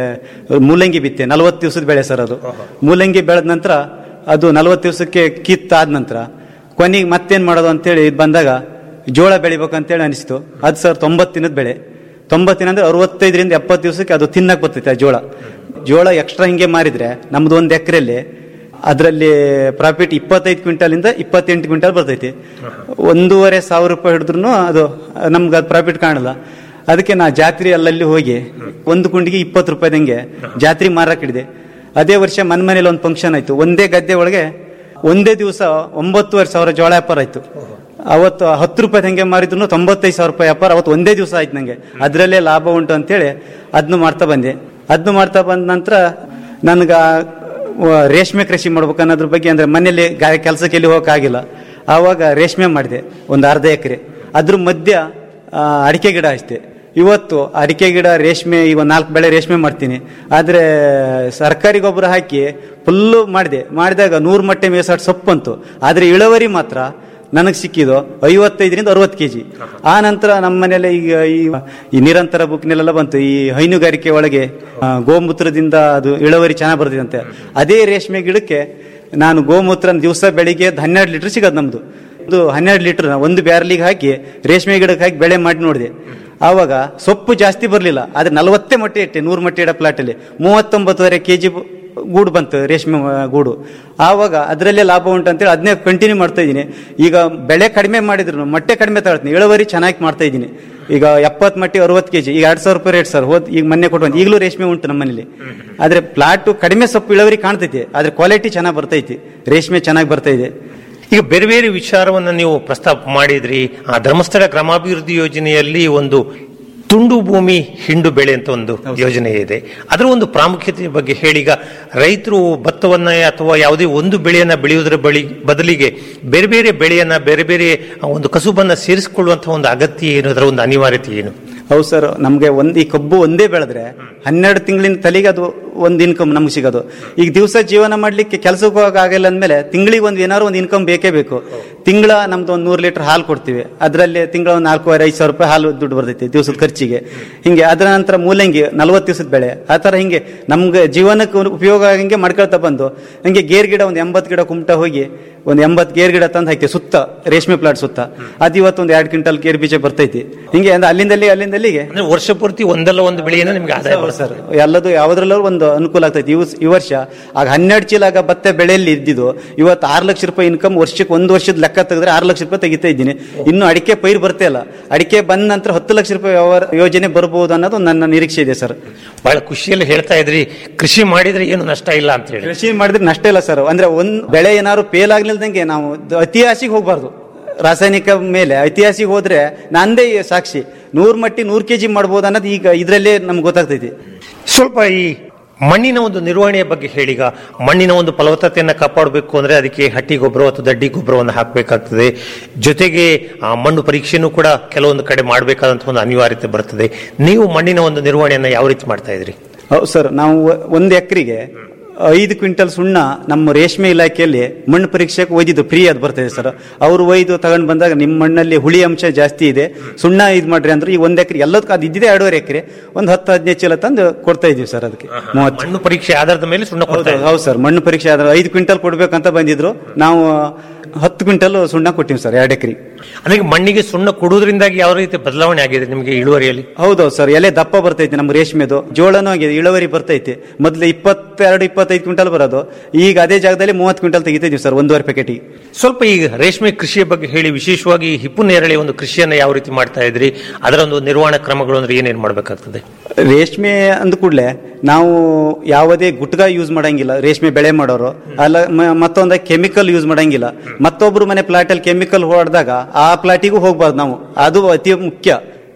ಮೂಲಂಗಿ ಬಿತ್ತೆ ನಲವತ್ತು ದಿವಸದ ಬೆಳೆ ಸರ್ ಅದು ಮೂಲಂಗಿ ಬೆಳೆದ ನಂತರ ಅದು ನಲವತ್ತು ದಿವಸಕ್ಕೆ ಕಿತ್ತಾದ ನಂತರ ಕೊನೆಗೆ ಮತ್ತೇನ್ ಮಾಡೋದು ಅಂತೇಳಿ ಇದು ಬಂದಾಗ ಜೋಳ ಬೆಳಿಬೇಕಂತೇಳಿ ಅನಿಸ್ತು ಅದು ಸರ್ ತೊಂಬತ್ತು ದಿನದ ಬೆಳೆ ತೊಂಬತ್ತು ದಿನ ಅಂದ್ರೆ ಅರವತ್ತೈದರಿಂದ ಎಪ್ಪತ್ತು ದಿವಸಕ್ಕೆ ಅದು ತಿನ್ನಕ್ ಬರ್ತೈತೆ ಆ ಜೋಳ ಜೋಳ ಎಕ್ಸ್ಟ್ರಾ ಹಿಂಗೆ ಮಾರಿದ್ರೆ ನಮ್ದು ಒಂದು ಎಕರೆಯಲ್ಲಿ ಅದರಲ್ಲಿ ಪ್ರಾಫಿಟ್ ಇಪ್ಪತ್ತೈದು ಕ್ವಿಂಟಲಿಂದ ಇಪ್ಪತ್ತೆಂಟು ಕ್ವಿಂಟಲ್ ಬರ್ತೈತಿ ಒಂದೂವರೆ ಸಾವಿರ ರೂಪಾಯಿ ಹಿಡಿದ್ರು ಅದು ನಮ್ಗೆ ಅದು ಪ್ರಾಫಿಟ್ ಕಾಣಲ್ಲ ಅದಕ್ಕೆ ನಾ ಜಾತ್ರೆ ಅಲ್ಲಲ್ಲಿ ಹೋಗಿ ಒಂದು ಕುಂಡಿಗೆ ಇಪ್ಪತ್ತು ರೂಪಾಯಿದಂಗೆ ಜಾತ್ರೆ ಮಾರಕ್ ಹಿಡಿದೆ ಅದೇ ವರ್ಷ ಮನ್ ಮನೇಲಿ ಒಂದು ಫಂಕ್ಷನ್ ಆಯ್ತು ಒಂದೇ ಗದ್ದೆ ಒಳಗೆ ಒಂದೇ ದಿವಸ ಒಂಬತ್ತುವರೆ ಸಾವಿರ ಜೋಳ ವ್ಯಾಪಾರ ಆಯ್ತು ಅವತ್ತು ಹತ್ತು ರೂಪಾಯಿ ಹೆಂಗೆ ಮಾರಿದ್ರು ತೊಂಬತ್ತೈದು ಸಾವಿರ ರೂಪಾಯಿ ವ್ಯಾಪಾರ ಅವತ್ತು ಒಂದೇ ದಿವಸ ಆಯ್ತು ನಂಗೆ ಅದರಲ್ಲೇ ಲಾಭ ಉಂಟು ಅಂತೇಳಿ ಅದನ್ನು ಮಾಡ್ತಾ ಬಂದೆ ಅದನ್ನು ಮಾಡ್ತಾ ಬಂದ ನಂತರ ನನ್ಗೆ ಆ, ವ- ರೇಷ್ಮೆ ಕೃಷಿ ಮಾಡ್ಬೇಕು ಅನ್ನೋದ್ರ ಬಗ್ಗೆ ಅಂದ್ರೆ ಮನೇಲಿ ಗಾಯ ಕೆಲಸಕ್ಕೆ ಎಲ್ಲಿ ಹೋಗಕ್ಕಾಗಿಲ್ಲ ಆವಾಗ ರೇಷ್ಮೆ ಮಾಡಿದೆ ಒಂದು ಅರ್ಧ ಎಕರೆ ಅದ್ರ ಮಧ್ಯ ಆ, ಅಡಿಕೆ ಗಿಡ ಹಚ್ತೆ ಇವತ್ತು ಅಡಿಕೆ ಗಿಡ ರೇಷ್ಮೆ ಈಗ ಒಂದು ನಾಲ್ಕು ಬೆಳೆ ರೇಷ್ಮೆ ಮಾಡ್ತೀನಿ ಆದರೆ ಸರ್ಕಾರಿ ಗೊಬ್ಬರ ಹಾಕಿ ಫುಲ್ಲು ಮಾಡಿದೆ ಮಾಡಿದಾಗ ನೂರು ಮಟ್ಟೆ ಮೇಸಾಟ್ ಸೊಪ್ಪು ಅಂತು ಆದರೆ ಇಳುವರಿ ಮಾತ್ರ ನನಗೆ ಸಿಕ್ಕಿದ್ದು ಐವತ್ತೈದರಿಂದ ಅರವತ್ತು ಕೆ ಜಿ ಆ ನಂತರ ನಮ್ಮ ಮನೇಲಿ ಈಗ ಈ ಈ ನಿರಂತರ ಬುಕ್ನೆಲ್ಲ ಬಂತು ಈ ಹೈನುಗಾರಿಕೆ ಒಳಗೆ ಆ, ಗೋಮೂತ್ರದಿಂದ ಅದು ಇಳುವರಿ ಚೆನ್ನಾಗಿ ಬರ್ತಿದಂತೆ ಅದೇ ರೇಷ್ಮೆ ಗಿಡಕ್ಕೆ ನಾನು ಗೋಮೂತ್ರ ದಿವಸ ಬೆಳಿಗ್ಗೆ ಹನ್ನೆರಡು ಲೀಟರ್ ಸಿಗೋದು ನಮ್ದು ಒಂದು ಹನ್ನೆರಡು ಲೀಟರ್ ಒಂದು ಬ್ಯಾರಲಿಗೆ ಹಾಕಿ ರೇಷ್ಮೆ ಗಿಡಕ್ಕೆ ಹಾಕಿ ಬೆಳೆ ಮಾಡಿ ನೋಡಿದೆ ಆವಾಗ ಸೊಪ್ಪು ಜಾಸ್ತಿ ಬರಲಿಲ್ಲ ಆದ್ರೆ ನಲವತ್ತೇ ಮೊಟ್ಟೆ ಇಟ್ಟೆ ನೂರು ಮೊಟ್ಟೆ ಇಡೋ ಪ್ಲಾಟಲ್ಲಿ ಮೂವತ್ತೊಂಬತ್ತುವರೆ ಕೆ ಜಿ ಗೂಡು ಬಂತು ರೇಷ್ಮೆ ಆ, ಗೂಡು ಆವಾಗ ಅದರಲ್ಲೇ ಲಾಭ ಉಂಟು ಅಂತೇಳಿ ಅದನ್ನೇ ಕಂಟಿನ್ಯೂ ಮಾಡ್ತಾ ಇದ್ದೀನಿ ಈಗ ಬೆಳೆ ಕಡಿಮೆ ಮಾಡಿದ್ರು ಮೊಟ್ಟೆ ಕಡಿಮೆ ತಗೊಳ್ತೀನಿ ಇಳುವರಿ ಚೆನ್ನಾಗಿ ಮಾಡ್ತಾ ಇದ್ದೀನಿ ಈಗ ಎಪ್ಪತ್ತು ಮಟ್ಟಿ ಅರವತ್ತು ಕೆಜಿ ಈಗ ಎರಡ್ ಸಾವಿರ ರೂಪಾಯಿ ರೇಟ್ ಸರ್ ಹೋದ್ ಈಗ ಮೊನ್ನೆ ಕೊಟ್ಟು ಬಂದು ಈಗಲೂ ರೇಷ್ಮೆ ಉಂಟು ನಮ್ಮನೇಲಿ ಆದ್ರೆ ಪ್ಲಾಟ್ ಕಡಿಮೆ ಸೊಪ್ಪು ಇಳುವರಿ ಕಾಣ್ತೈತಿ ಆದ್ರೆ ಕ್ವಾಲಿಟಿ ಚೆನ್ನಾಗಿ ಬರ್ತೈತಿ ರೇಷ್ಮೆ ಚೆನ್ನಾಗಿ ಬರ್ತಾ ಇದೆ ಈಗ ಬೇರೆ ಬೇರೆ ವಿಚಾರವನ್ನ ನೀವು ಪ್ರಸ್ತಾಪ ಮಾಡಿದ್ರಿ ಆ ಧರ್ಮಸ್ಥಳ ಗ್ರಾಮಾಭಿವೃದ್ಧಿ ಯೋಜನೆಯಲ್ಲಿ ಒಂದು ತುಂಡು ಭೂಮಿ ಹಿಂಡು ಬೆಳೆ ಅಂತ ಒಂದು ಯೋಜನೆ ಇದೆ ಅದರ ಒಂದು ಪ್ರಾಮುಖ್ಯತೆ ಬಗ್ಗೆ ಹೇಳಿ ಈಗ ರೈತರು ಭತ್ತವನ್ನ ಅಥವಾ ಯಾವುದೇ ಒಂದು ಬೆಳೆಯನ್ನ ಬೆಳೆಯುವುದರ ಬಳಿ ಬದಲಿಗೆ ಬೇರೆ ಬೇರೆ ಬೆಳೆಯನ್ನ ಬೇರೆ ಬೇರೆ ಒಂದು ಕಸುಬನ್ನ ಸೇರಿಸಿಕೊಳ್ಳುವಂತಹ ಒಂದು ಅಗತ್ಯ ಏನು ಅದರ ಒಂದು ಅನಿವಾರ್ಯತೆ ಏನು ಹೌದು ಸರ್ ನಮಗೆ ಒಂದ್ ಈ ಕಬ್ಬು ಒಂದೇ ಬೆಳೆದ್ರೆ ಹನ್ನೆರಡು ತಿಂಗಳಿನ ತಲೆಗೆ ಅದು ಒಂದು ಇನ್ಕಮ್ ನಮ್ಗೆ ಸಿಗೋದು ಈಗ ದಿವಸ ಜೀವನ ಮಾಡ್ಲಿಕ್ಕೆ ಕೆಲಸಕ್ಕೆ ಹೋಗಕ್ ಆಗಿಲ್ಲ ಅಂದ್ಮೇಲೆ ತಿಂಗಳಿಗೆ ಒಂದು ಏನಾದ್ರು ಒಂದು ಇನ್ಕಮ್ ಬೇಕೇ ಬೇಕು ತಿಂಗಳ ನಮ್ದು ಒಂದು ನೂರು ಲೀಟರ್ ಹಾಲು ಕೊಡ್ತೀವಿ ಅದರಲ್ಲಿ ತಿಂಗಳ ಒಂದು ನಾಲ್ಕೂವರೆ ಐದು ಸಾವಿರ ರೂಪಾಯಿ ಹಾಲು ದುಡ್ಡು ಬರ್ತೈತಿ ದಿವಸದ ಖರ್ಚಿಗೆ ಹಿಂಗೆ ಅದರ ನಂತರ ಮೂಲಂಗಿ ನಲ್ವತ್ತು ದಿವಸದ ಬೆಳೆ ಆ ಥರ ಹಿಂಗೆ ನಮ್ಗೆ ಜೀವನಕ್ಕೆ ಒಂದು ಉಪಯೋಗ ಆಗಂಗೆ ಮಾಡ್ಕೊಳ್ತಾ ಬಂದು ಹಂಗೆ ಗೇರ್ ಗಿಡ ಒಂದು ಎಂಬತ್ತು ಗಿಡ ಕುಮಟ ಹೋಗಿ ಒಂದು ಎಂಬತ್ತು ಗೇರ್ ಗಿಡ ತಂದು ಹಾಕ್ತೀವಿ ಸುತ್ತ ರೇಷ್ಮೆ ಪ್ಲಾಟ್ ಸುತ್ತ ಅದು ಇವತ್ತು ಒಂದು ಎರಡು ಕ್ವಿಂಟಲ್ ಗೇರ್ ಬೀಜ ಬರ್ತೈತಿ ಹಿಂಗೆ ಅಂದ್ರೆ ಅಲ್ಲಿಂದಲ್ಲಿ ಅಲ್ಲಿಂದಲ್ಲಿಗೆ ಅಂದ್ರೆ ವರ್ಷ ಪೂರ್ತಿ ಒಂದಲ್ಲ ಒಂದು ಬೆಳೆಯನ್ನು ನಿಮ್ಗೆ ಆದಾಯ ಹೌದು ಸರ್ ಎಲ್ಲದು ಯಾವ್ದ್ರಲ್ಲೂ ಒಂದು ಅನುಕೂಲ ಆಗ್ತೈತಿ ಇವ್ ಈ ವರ್ಷ ಆಗ ಹನ್ನೆರಡು ಚೀಲ ಆಗ ಭತ್ತ ಬೆಳೆಯಲ್ಲಿ ಇದ್ದಿದ್ದು ಇವತ್ತು ಆರು ಲಕ್ಷ ರೂಪಾಯಿ ಇನ್ಕಮ್ ವರ್ಷಕ್ಕೆ ಒಂದು ವರ್ಷದ ಲೆಕ್ಕ ತೆಗೆದ್ರೆ ಆರು ಲಕ್ಷ ರೂಪಾಯಿ ತೆಗಿತಾ ಇದ್ದೀನಿ ಇನ್ನು ಅಡಿಕೆ ಪೈರು ಬರ್ತಾ ಇಲ್ಲ ಅಡಿಕೆ ಬಂದ ನಂತರ ಹತ್ತು ಲಕ್ಷ ರೂಪಾಯಿ ವ್ಯವಹಾರ ಯೋಜನೆ ಬರಬಹುದು ಅನ್ನೋದು ನನ್ನ ನಿರೀಕ್ಷೆ ಇದೆ ಸರ್ ಬಹಳ ಖುಷಿಯಲ್ಲಿ ಹೇಳ್ತಾ ಇದ್ರಿ ಕೃಷಿ ಮಾಡಿದ್ರೆ ಏನು ನಷ್ಟ ಇಲ್ಲ ಅಂತ ಹೇಳಿ ಕೃಷಿ ಮಾಡಿದ್ರೆ ನಷ್ಟ ಇಲ್ಲ ಸರ್ ಅಂದ್ರೆ ಒಂದ್ ಬೆಳೆ ಏನಾದ್ರು ಫೇಲ್ ಆಗ್ಲಿಲ್ದಂಗೆ ನಾವು ದ- ಅತಿ ಆಸೆಗೆ ಹೋಗ್ಬಾರ್ದು ರಾಸಾಯನಿಕ ಮೇಲೆ ಐತಿಹಾಸಿಕ ಹೋದ್ರೆ ನಂದೇ ಸಾಕ್ಷಿ ನೂರ್ ಮಟ್ಟಿ ನೂರ್ ಕೆಜಿ ಮಾಡ್ಬೋದು ಅನ್ನೋದು ಈಗ ಇದ್ರಲ್ಲೇ ನಮ್ಗೆ ಗೊತ್ತಾಗ್ತೈತಿ ಸ್ವಲ್ಪ ಈ ಮಣ್ಣಿನ ಒಂದು ನಿರ್ವಹಣೆಯ ಬಗ್ಗೆ ಹೇಳೀಗ ಮಣ್ಣಿನ ಒಂದು ಫಲವತ್ತತೆಯನ್ನು ಕಾಪಾಡಬೇಕು ಅಂದ್ರೆ ಅದಕ್ಕೆ ಹಟ್ಟಿ ಗೊಬ್ಬರ ಅಥವಾ ದಡ್ಡಿ ಗೊಬ್ಬರವನ್ನು ಹಾಕಬೇಕಾಗ್ತದೆ ಜೊತೆಗೆ ಆ ಮಣ್ಣು ಪರೀಕ್ಷೆನೂ ಕೂಡ ಕೆಲವೊಂದು ಕಡೆ ಮಾಡಬೇಕಾದಂತಹ ಒಂದು ಅನಿವಾರ್ಯತೆ ಬರ್ತದೆ ನೀವು ಮಣ್ಣಿನ ಒಂದು ನಿರ್ವಹಣೆಯನ್ನು ಯಾವ ರೀತಿ ಮಾಡ್ತಾ ಇದ್ರಿ ಹೌದು ಸರ್ ನಾವು ಒ- ಒಂದು ಎಕರೆಗೆ ಐದು ಕ್ವಿಂಟಲ್ ಸುಣ್ಣ ನಮ್ಮ ರೇಷ್ಮೆ ಇಲಾಖೆಯಲ್ಲಿ ಮಣ್ಣು ಪರೀಕ್ಷೆಗೆ ಒಯ್ದಿದ್ದು ಫ್ರೀ ಅದು ಬರ್ತದೆ ಸರ್ ಅವರು ಒಯ್ದು ತಗೊಂಡು ಬಂದಾಗ ನಿಮ್ಮ ಮಣ್ಣಲ್ಲಿ ಹುಳಿ ಅಂಶ ಜಾಸ್ತಿ ಇದೆ ಸುಣ್ಣ ಇದು ಮಾಡ್ರಿ ಅಂದ್ರೆ ಈ ಒಂದು ಎಕರೆ ಎಲ್ಲದಕ್ಕೂ ಅದು ಇದ್ದಿದೆ ಎರಡೂವರೆ ಎಕರೆ ಒಂದು ಹತ್ತು ಹದಿನೈದು ಚೀಲ ತಂದು ಕೊಡ್ತಾ ಇದೀವಿ ಸರ್ ಅದಕ್ಕೆ ಮೂವತ್ತು ಮಣ್ಣು ಪರೀಕ್ಷೆ ಆಧಾರದ ಮೇಲೆ ಸುಣ್ಣ ಕೊಡ್ತಾ ಹೌದು ಹೌದು ಸರ್ ಮಣ್ಣು ಪರೀಕ್ಷೆ ಆದ್ರೆ ಐದು ಕ್ವಿಂಟಲ್ ಕೊಡ್ಬೇಕಂತ ಬಂದಿದ್ರು ನಾವು ಹತ್ತು ಕ್ವಿಂಟಲ್ ಸುಣ್ಣ ಕೊಟ್ಟಿವಿ ಸರ್ ಎರಡು ಎಕರೆ ಅಂದ್ರೆ ಮಣ್ಣಿಗೆ ಸುಣ್ಣ ಕೊಡುವುದರಿಂದಾಗಿ ಯಾವ ರೀತಿ ಬದಲಾವಣೆ ಆಗಿದೆ ನಿಮಗೆ ಇಳುವರಿಯಲ್ಲಿ ಹೌದೌದು ಸರ್ ಎಲೆ ದಪ್ಪ ಬರ್ತೈತೆ ನಮ್ಮ ರೇಷ್ಮೆದು ಜೋಳನೂ ಆಗಿದೆ ಇಳುವರಿ ಬರ್ತೈತೆ ಮೊದಲು ಇಪ್ಪತ್ತೆರಡು ಇಪ್ಪತ್ತೈದು ಕ್ವಿಂಟಲ್ ಬರೋದು ಈಗ ಅದೇ ಜಾಗದಲ್ಲಿ ಮೂವತ್ತು ಕ್ವಿಂಟಲ್ ತೆಗಿತಿದ್ವಿ ಸರ್ ಒಂದೂವರೆ ಪ್ಯಾಕೆಟಿಗೆ ಸ್ವಲ್ಪ ಈಗ ರೇಷ್ಮೆ ಕೃಷಿಯ ಬಗ್ಗೆ ಹೇಳಿ ವಿಶೇಷವಾಗಿ ಹಿಪ್ಪು ನೇರಳೆ ಒಂದು ಕೃಷಿಯನ್ನು ಯಾವ ರೀತಿ ಮಾಡ್ತಾ ಇದ್ರಿ ಅದರ ಒಂದು ನಿರ್ವಹಣಾ ಕ್ರಮಗಳು ಅಂದ್ರೆ ಏನೇನು ಮಾಡಬೇಕಾಗ್ತದೆ ರೇಷ್ಮೆ ಅಂದ ಕೂಡಲೇ ನಾವು ಯಾವುದೇ ಗುಟ್ಕ ಯೂಸ್ ಮಾಡಂಗಿಲ್ಲ ರೇಷ್ಮೆ ಬೆಳೆ ಮಾಡೋರು ಅಲ್ಲ ಮ- ಮತ್ತೊಂದ ಕೆಮಿಕಲ್ ಯೂಸ್ ಮಾಡಂಗಿಲ್ಲ ಮತ್ತೊಬ್ರು ಮನೆ ಪ್ಲಾಟ್ ಅಲ್ಲಿ ಕೆಮಿಕಲ್ ಹೊಡೆದಾಗ ಆ ಪ್ಲಾಟಿಗೂ ಹೋಗ್ಬಾರ್ದು ನಾವು ಅದು ಅತಿ ಮುಖ್ಯ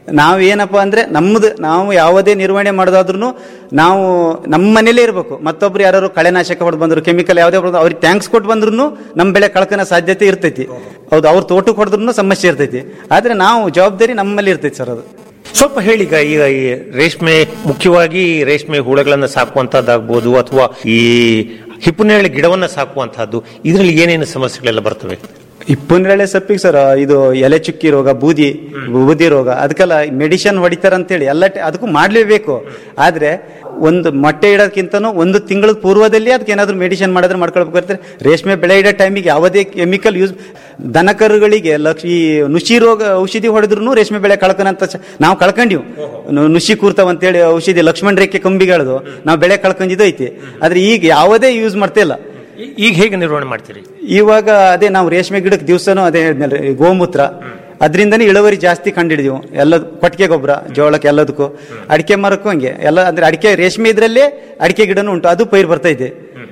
ನಾವು ಏನಪ್ಪಾ ಅಂದ್ರೆ ನಮ್ಮದು ನಾವು ಯಾವುದೇ ನಿರ್ವಹಣೆ ಮಾಡೋದಾದ್ರೂ ನಾವು ನಮ್ಮ ಮನೇಲೇ ಇರಬೇಕು ಮತ್ತೊಬ್ರು ಯಾರು ಕಳೆನಾಶಕ ಹೊಡೆದು ಬಂದ್ರು ಕೆಮಿಕಲ್ ಯಾವುದೇ ಹೊಡೆದು ಅವ್ರಿಗೆ ಟ್ಯಾಂಕ್ಸ್ ಕೊಟ್ಟು ಬಂದ್ರು ನಮ್ಮ ಬೆಳೆ ಕಳ್ಕೊಳೋ ಸಾಧ್ಯತೆ ಇರ್ತೈತಿ ಹೌದು ಅವ್ರ ತೋಟಕ್ಕೆ ಹೊಡೆದ್ರು ಸಮಸ್ಯೆ ಇರ್ತೈತಿ ಆದ್ರೆ ನಾವು ಜವಾಬ್ದಾರಿ ನಮ್ಮಲ್ಲಿ ಇರ್ತೈತಿ ಸರ್ ಅದು ಸ್ವಲ್ಪ ಹೇಳಿ ಈಗ ಈಗ ಈ ರೇಷ್ಮೆ ಮುಖ್ಯವಾಗಿ ರೇಷ್ಮೆ ಹುಳಗಳನ್ನ ಸಾಕುವಂತದ್ದಾಗ್ಬೋದು ಅಥವಾ ಈ ಹಿಪ್ಪನೇರಳೆ ಗಿಡವನ್ನ ಸಾಕುವಂತಹದ್ದು ಇದರಲ್ಲಿ ಏನೇನು ಸಮಸ್ಯೆಗಳೆಲ್ಲ ಬರ್ತವೆ ಇಪ್ಪನ್ರೆಳೆ ಸಪ್ಪಿಗೆ ಸರ್ ಇದು ಎಲೆ ಚುಕ್ಕಿ ರೋಗ ಬೂದಿ ಬೂದಿ ರೋಗ ಅದಕ್ಕೆಲ್ಲ ಮೆಡಿಸಿನ್ ಹೊಡಿತಾರ ಅಂತೇಳಿ ಎಲ್ಲ ಟ- ಅದಕ್ಕೂ ಮಾಡ್ಲೇಬೇಕು ಆದ್ರೆ ಒಂದು ಮೊಟ್ಟೆ ಇಡೋದಕ್ಕಿಂತನೂ ಒಂದು ತಿಂಗಳ ಪೂರ್ವದಲ್ಲಿ ಅದಕ್ಕೆ ಏನಾದ್ರು ಮೆಡಿಸಿನ್ ಮಾಡಿದ್ರೆ ಮಾಡ್ಕೊಳ್ಬೇಕಾದ್ರೆ ರೇಷ್ಮೆ ಬೆಳೆ ಇಡೋ ಟೈಮಿಗೆ ಯಾವುದೇ ಕೆಮಿಕಲ್ ಯೂಸ್ ದನಕರುಗಳಿಗೆ ಲಕ್ಷ ಈ ನುಷಿ ರೋಗ ಔಷಧಿ ಹೊಡೆದ್ರು ರೇಷ್ಮೆ ಬೆಳೆ ಕಳ್ಕೊನಂತ ಚ- ನಾವು ಕಳ್ಕೊಂಡಿವು ನು- ನುಷಿ ಕೂರ್ತಾವ ಅಂತೇಳಿ ಔಷಧಿ ಲಕ್ಷ್ಮಣ ರೇಖೆ ಕಂಬಿಗಳದು ನಾವು ಬೆಳೆ ಕಳ್ಕೊಂಡಿದ್ದು ಐತಿ ಆದ್ರೆ ಈಗ ಯಾವುದೇ ಯೂಸ್ ಮಾಡ್ತಿಲ್ಲ ಈಗ ಹೇಗೆ ನಿರ್ವಹಣೆ ಮಾಡ್ತೀರಿ ಇವಾಗ ಅದೇ ನಾವು ರೇಷ್ಮೆ ಗಿಡಕ್ಕೆ ದಿವಸನೂ ಅದೇ ಹೇಳಿದ್ನಲ್ಲ ಈ ಗೋಮೂತ್ರ ಅದರಿಂದನೇ ಇಳುವರಿ ಜಾಸ್ತಿ ಕಂಡಿಡಿದೀವಿ ಎಲ್ಲ ಕೊಟ್ಟಿಗೆ ಗೊಬ್ಬರ ಜೋಳಕ್ಕೆ ಎಲ್ಲದಕ್ಕೂ ಅಡಿಕೆ ಮರಕ್ಕೂ ಹಂಗೆ ಎಲ್ಲ ಅಂದ್ರೆ ಅಡಿಕೆ ರೇಷ್ಮೆ ಇದ್ರಲ್ಲೇ ಅಡಿಕೆ ಗಿಡನೂ ಉಂಟು ಅದು ಪೈರು ಬರ್ತೈತೆ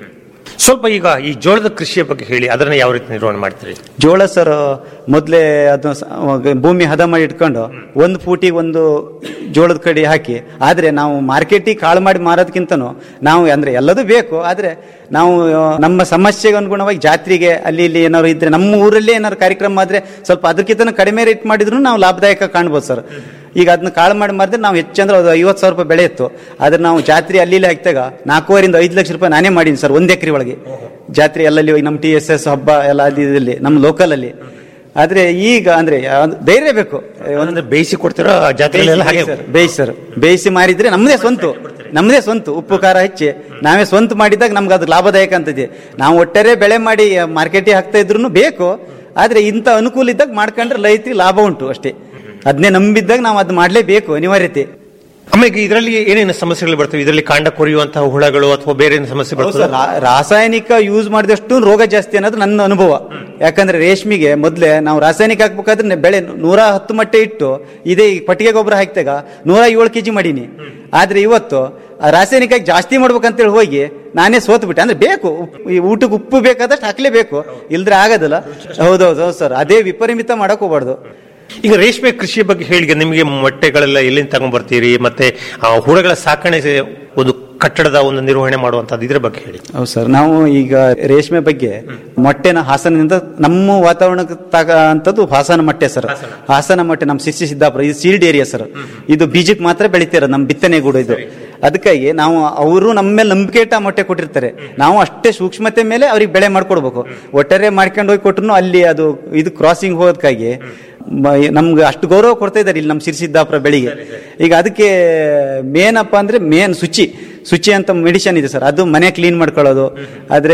ಸ್ವಲ್ಪ ಈಗ ಈ ಜೋಳದ ಕೃಷಿಯ ಬಗ್ಗೆ ಹೇಳಿ ಅದನ್ನ ಯಾವ ರೀತಿ ನಿರ್ವಹಣೆ ಮಾಡ್ತೀರಿ ಜೋಳ ಸರ್ ಮೊದಲೇ ಅದನ್ನ ಸ- ಅವಾಗ ಭೂಮಿ ಹದ ಮಾಡಿ ಇಟ್ಕೊಂಡು ಒಂದು ಫೂಟಿಗೆ ಒಂದು ಜೋಳದ ಕಡಿ ಹಾಕಿ ಆದ್ರೆ ನಾವು ಮಾರ್ಕೆಟಿಗೆ ಕಾಳು ಮಾಡಿ ಮಾರೋದಕ್ಕಿಂತನೂ ನಾವು ಅಂದ್ರೆ ಎಲ್ಲದೂ ಬೇಕು ಆದ್ರೆ ನಾವು ಆ, ನಮ್ಮ ಸಮಸ್ಯೆಗೆ ಅನುಗುಣವಾಗಿ ಜಾತ್ರೆಗೆ ಅಲ್ಲಿ ಇಲ್ಲಿ ಏನಾದ್ರು ಇದ್ರೆ ನಮ್ಮ ಊರಲ್ಲೇ ಏನಾದ್ರು ಕಾರ್ಯಕ್ರಮ ಆದ್ರೆ ಸ್ವಲ್ಪ ಅದಕ್ಕಿಂತ ಕಡಿಮೆ ರೇಟ್ ಮಾಡಿದ್ರು ನಾವು ಲಾಭದಾಯಕ ಕಾಣ್ಬೋದು ಸರ್ ಈಗ ಅದನ್ನ ಕಾಳು ಮಾಡಿ ಮಾರಿದ್ರೆ ನಾವು ಹೆಚ್ಚಂದ್ರೆ ಅದು ಐವತ್ತು ಸಾವಿರ ರೂಪಾಯಿ ಬೆಳೆ ಇತ್ತು ಆದ್ರೆ ನಾವು ಜಾತ್ರೆ ಅಲ್ಲಿ ಇಲ್ಲಿ ಹಾಕಿದಾಗ ನಾಲ್ಕೂವರಿಂದ ಐದು ಲಕ್ಷ ರೂಪಾಯಿ ನಾನೇ ಮಾಡೀನಿ ಸರ್ ಒಂದ್ ಎಕರೆ ಒಳಗೆ ಜಾತ್ರೆ ಎಲ್ಲಲ್ಲಿ ಹೋಗಿ ನಮ್ಮ ಟಿ ಎಸ್ ಎಸ್ ಹಬ್ಬ ಎಲ್ಲ ಅದು ಇದಲ್ಲಿ ನಮ್ಮ ಲೋಕಲ್ ಅಲ್ಲಿ ಆದ್ರೆ ಈಗ ಅಂದ್ರೆ ಯಾವ್ದು ಧೈರ್ಯ ಬೇಕು ಅಂದ್ರೆ ಬೇಯಿಸಿ ಕೊಡ್ತೀರಾ ಜಾತ್ರೆಲೆಲ್ಲ ಹಾಗೆ ಸರ್ ಬೇಯಿಸಿ ಸರ್ ಬೇಯಿಸಿ ಮಾರಿದ್ರೆ ನಮ್ಮದೇ ಸ್ವಂತ ನಮ್ಮದೇ ಸ್ವಂತ ಉಪ್ಪು ಖಾರ ಹಚ್ಚಿ ನಾವೇ ಸ್ವಂತ ಮಾಡಿದಾಗ ನಮ್ಗೆ ಅದು ಲಾಭದಾಯಕ ಅಂತಿದೆ ನಾವು ಒಟ್ಟಾರೆ ಬೆಳೆ ಮಾಡಿ ಮಾರ್ಕೆಟಿಗೆ ಹಾಕ್ತಾ ಇದ್ರು ಬೇಕು ಆದ್ರೆ ಇಂಥ ಅನುಕೂಲ ಇದ್ದಾಗ ಮಾಡ್ಕೊಂಡ್ರೆ ರೈತರಿಗೆ ಲಾಭ ಉಂಟು ಅಷ್ಟೇ ಅದನ್ನೇ ನಂಬಿದ್ದಾಗ ನಾವು ಅದು ಮಾಡಲೇಬೇಕು ಅನಿವಾರ್ಯತೆ ಆಮೇಲೆ ಇದರಲ್ಲಿ ಏನೇನು ಸಮಸ್ಯೆಗಳು ಬರ್ತವೆ ಇದರಲ್ಲಿ ಕಾಂಡ ಕೊರಿಯುವಂತಹ ಹುಳಗಳು ಅಥವಾ ಬೇರೆ ಏನು ಸಮಸ್ಯೆ ಹೌದು ಬರ್ತದೆ ಸರ್, ರಾ- ರಾಸಾಯನಿಕ ಯೂಸ್ ಮಾಡಿದಷ್ಟು ರೋಗ ಜಾಸ್ತಿ ಅನ್ನೋದು ನನ್ನ ಅನುಭವ ಯಾಕಂದ್ರೆ ರೇಷ್ಮೆಗೆ ಮೊದಲೇ ನಾವು ರಾಸಾಯನಿಕ ಹಾಕ್ಬೇಕಾದ್ರೆ ನೆ- ಬೆಳೆ ನೂರ ಹತ್ತು ಮಟ್ಟೆ ಇಟ್ಟು ಇದೇ ಈ ಪಟ್ಟಿಗೆ ಗೊಬ್ಬರ ಹಾಕ್ತಾಗ ನೂರ ಏಳು ಕೆಜಿ ಮಾಡೀನಿ ಆದ್ರೆ ಇವತ್ತು ಆ ರಾಸಾಯನಿಕ ಜಾಸ್ತಿ ಮಾಡ್ಬೇಕಂತೇಳಿ ಹೋಗಿ ನಾನೇ ಸೋತ್ ಬಿಟ್ಟೆ ಅಂದ್ರೆ ಬೇಕು ಉಪ್ಪು- ಈ ಊಟಕ್ಕೆ ಉಪ್ಪು ಬೇಕಾದಷ್ಟು ಹಾಕ್ಲೇಬೇಕು ಇಲ್ದ್ರೆ ಆಗೋದಿಲ್ಲ ಹೌದೌದು ಹೌದು ಸರ್ ಅದೇ ವಿಪರೀತ ಮಾಡಕ್ ಹೋಗ್ಬಾರ್ದು ಈಗ ರೇಷ್ಮೆ ಕೃಷಿಯ ಬಗ್ಗೆ ಹೇಳಿ ನಿಮಗೆ ಮೊಟ್ಟೆಗಳೆಲ್ಲ ಎಲ್ಲಿಂದ ತಗೊಂಡ್ ಬರ್ತೀರಿ ಮತ್ತೆ ಆ ಹುಳಗಳ ಸಾಕಣೆ ಒಂದು ಕಟ್ಟಡದ ಒಂದು ನಿರ್ವಹಣೆ ಮಾಡುವಂತದ್ದು ಇದ್ರ ಬಗ್ಗೆ ಹೇಳಿ ಹೌದು ಸರ್ ನಾವು ಈಗ ರೇಷ್ಮೆ ಬಗ್ಗೆ ಮೊಟ್ಟೆನ ಹಾಸನದಿಂದ ನಮ್ಮ ವಾತಾವರಣಕ್ಕೆ ತಗಂತದ್ದು ಹಾಸನ ಮೊಟ್ಟೆ ಸರ್ ಹಾಸನ ಮೊಟ್ಟೆ ನಮ್ಮ ಸಿಸಿ ಸಿದ್ದಾಪುರ ಇದು ಸೀಲ್ಡ್ ಏರಿಯಾ ಸರ್ ಇದು ಬೀಜಕ್ಕೆ ಮಾತ್ರ ಬೆಳಿತಿರೋದು ನಮ್ಮ ಬಿತ್ತನೆ ಗೂಡು ಇದು ಅದಕ್ಕಾಗಿ ನಾವು ಅವರು ನಮ್ಮ ಮೇಲೆ ನಂಬಿಕೆ ಇಟ್ಟ ಆ ಮೊಟ್ಟೆ ಕೊಟ್ಟಿರ್ತಾರೆ ನಾವು ಅಷ್ಟೇ ಸೂಕ್ಷ್ಮತೆ ಮೇಲೆ ಅವ್ರಿಗೆ ಬೆಳೆ ಮಾಡ್ಕೊಡ್ಬೇಕು ಒಟ್ಟಾರೆ ಮಾಡ್ಕೊಂಡು ಹೋಗಿ ಕೊಟ್ರು ಅಲ್ಲಿ ಅದು ಇದು ಕ್ರಾಸಿಂಗ್ ಹೋಗೋದಕ್ಕಾಗಿ ಮ- ನಮ್ಗೆ ಅಷ್ಟು ಗೌರವ ಕೊಡ್ತಾ ಇದ್ದಾರೆ ಇಲ್ಲಿ ನಮ್ಮ ಸಿರಿಸಿದ್ದಾಪುರ ಬೆಳಿಗ್ಗೆ ಈಗ ಅದಕ್ಕೆ ಮೇನ್ ಅಪ್ಪ ಅಂದ್ರೆ ಮೇನ್ ಶುಚಿ ಶುಚಿ ಅಂತ ಮೆಡಿಸಿನ್ ಇದೆ ಸರ್ ಅದು ಮನೆ ಕ್ಲೀನ್ ಮಾಡ್ಕೊಳ್ಳೋದು ಆದ್ರೆ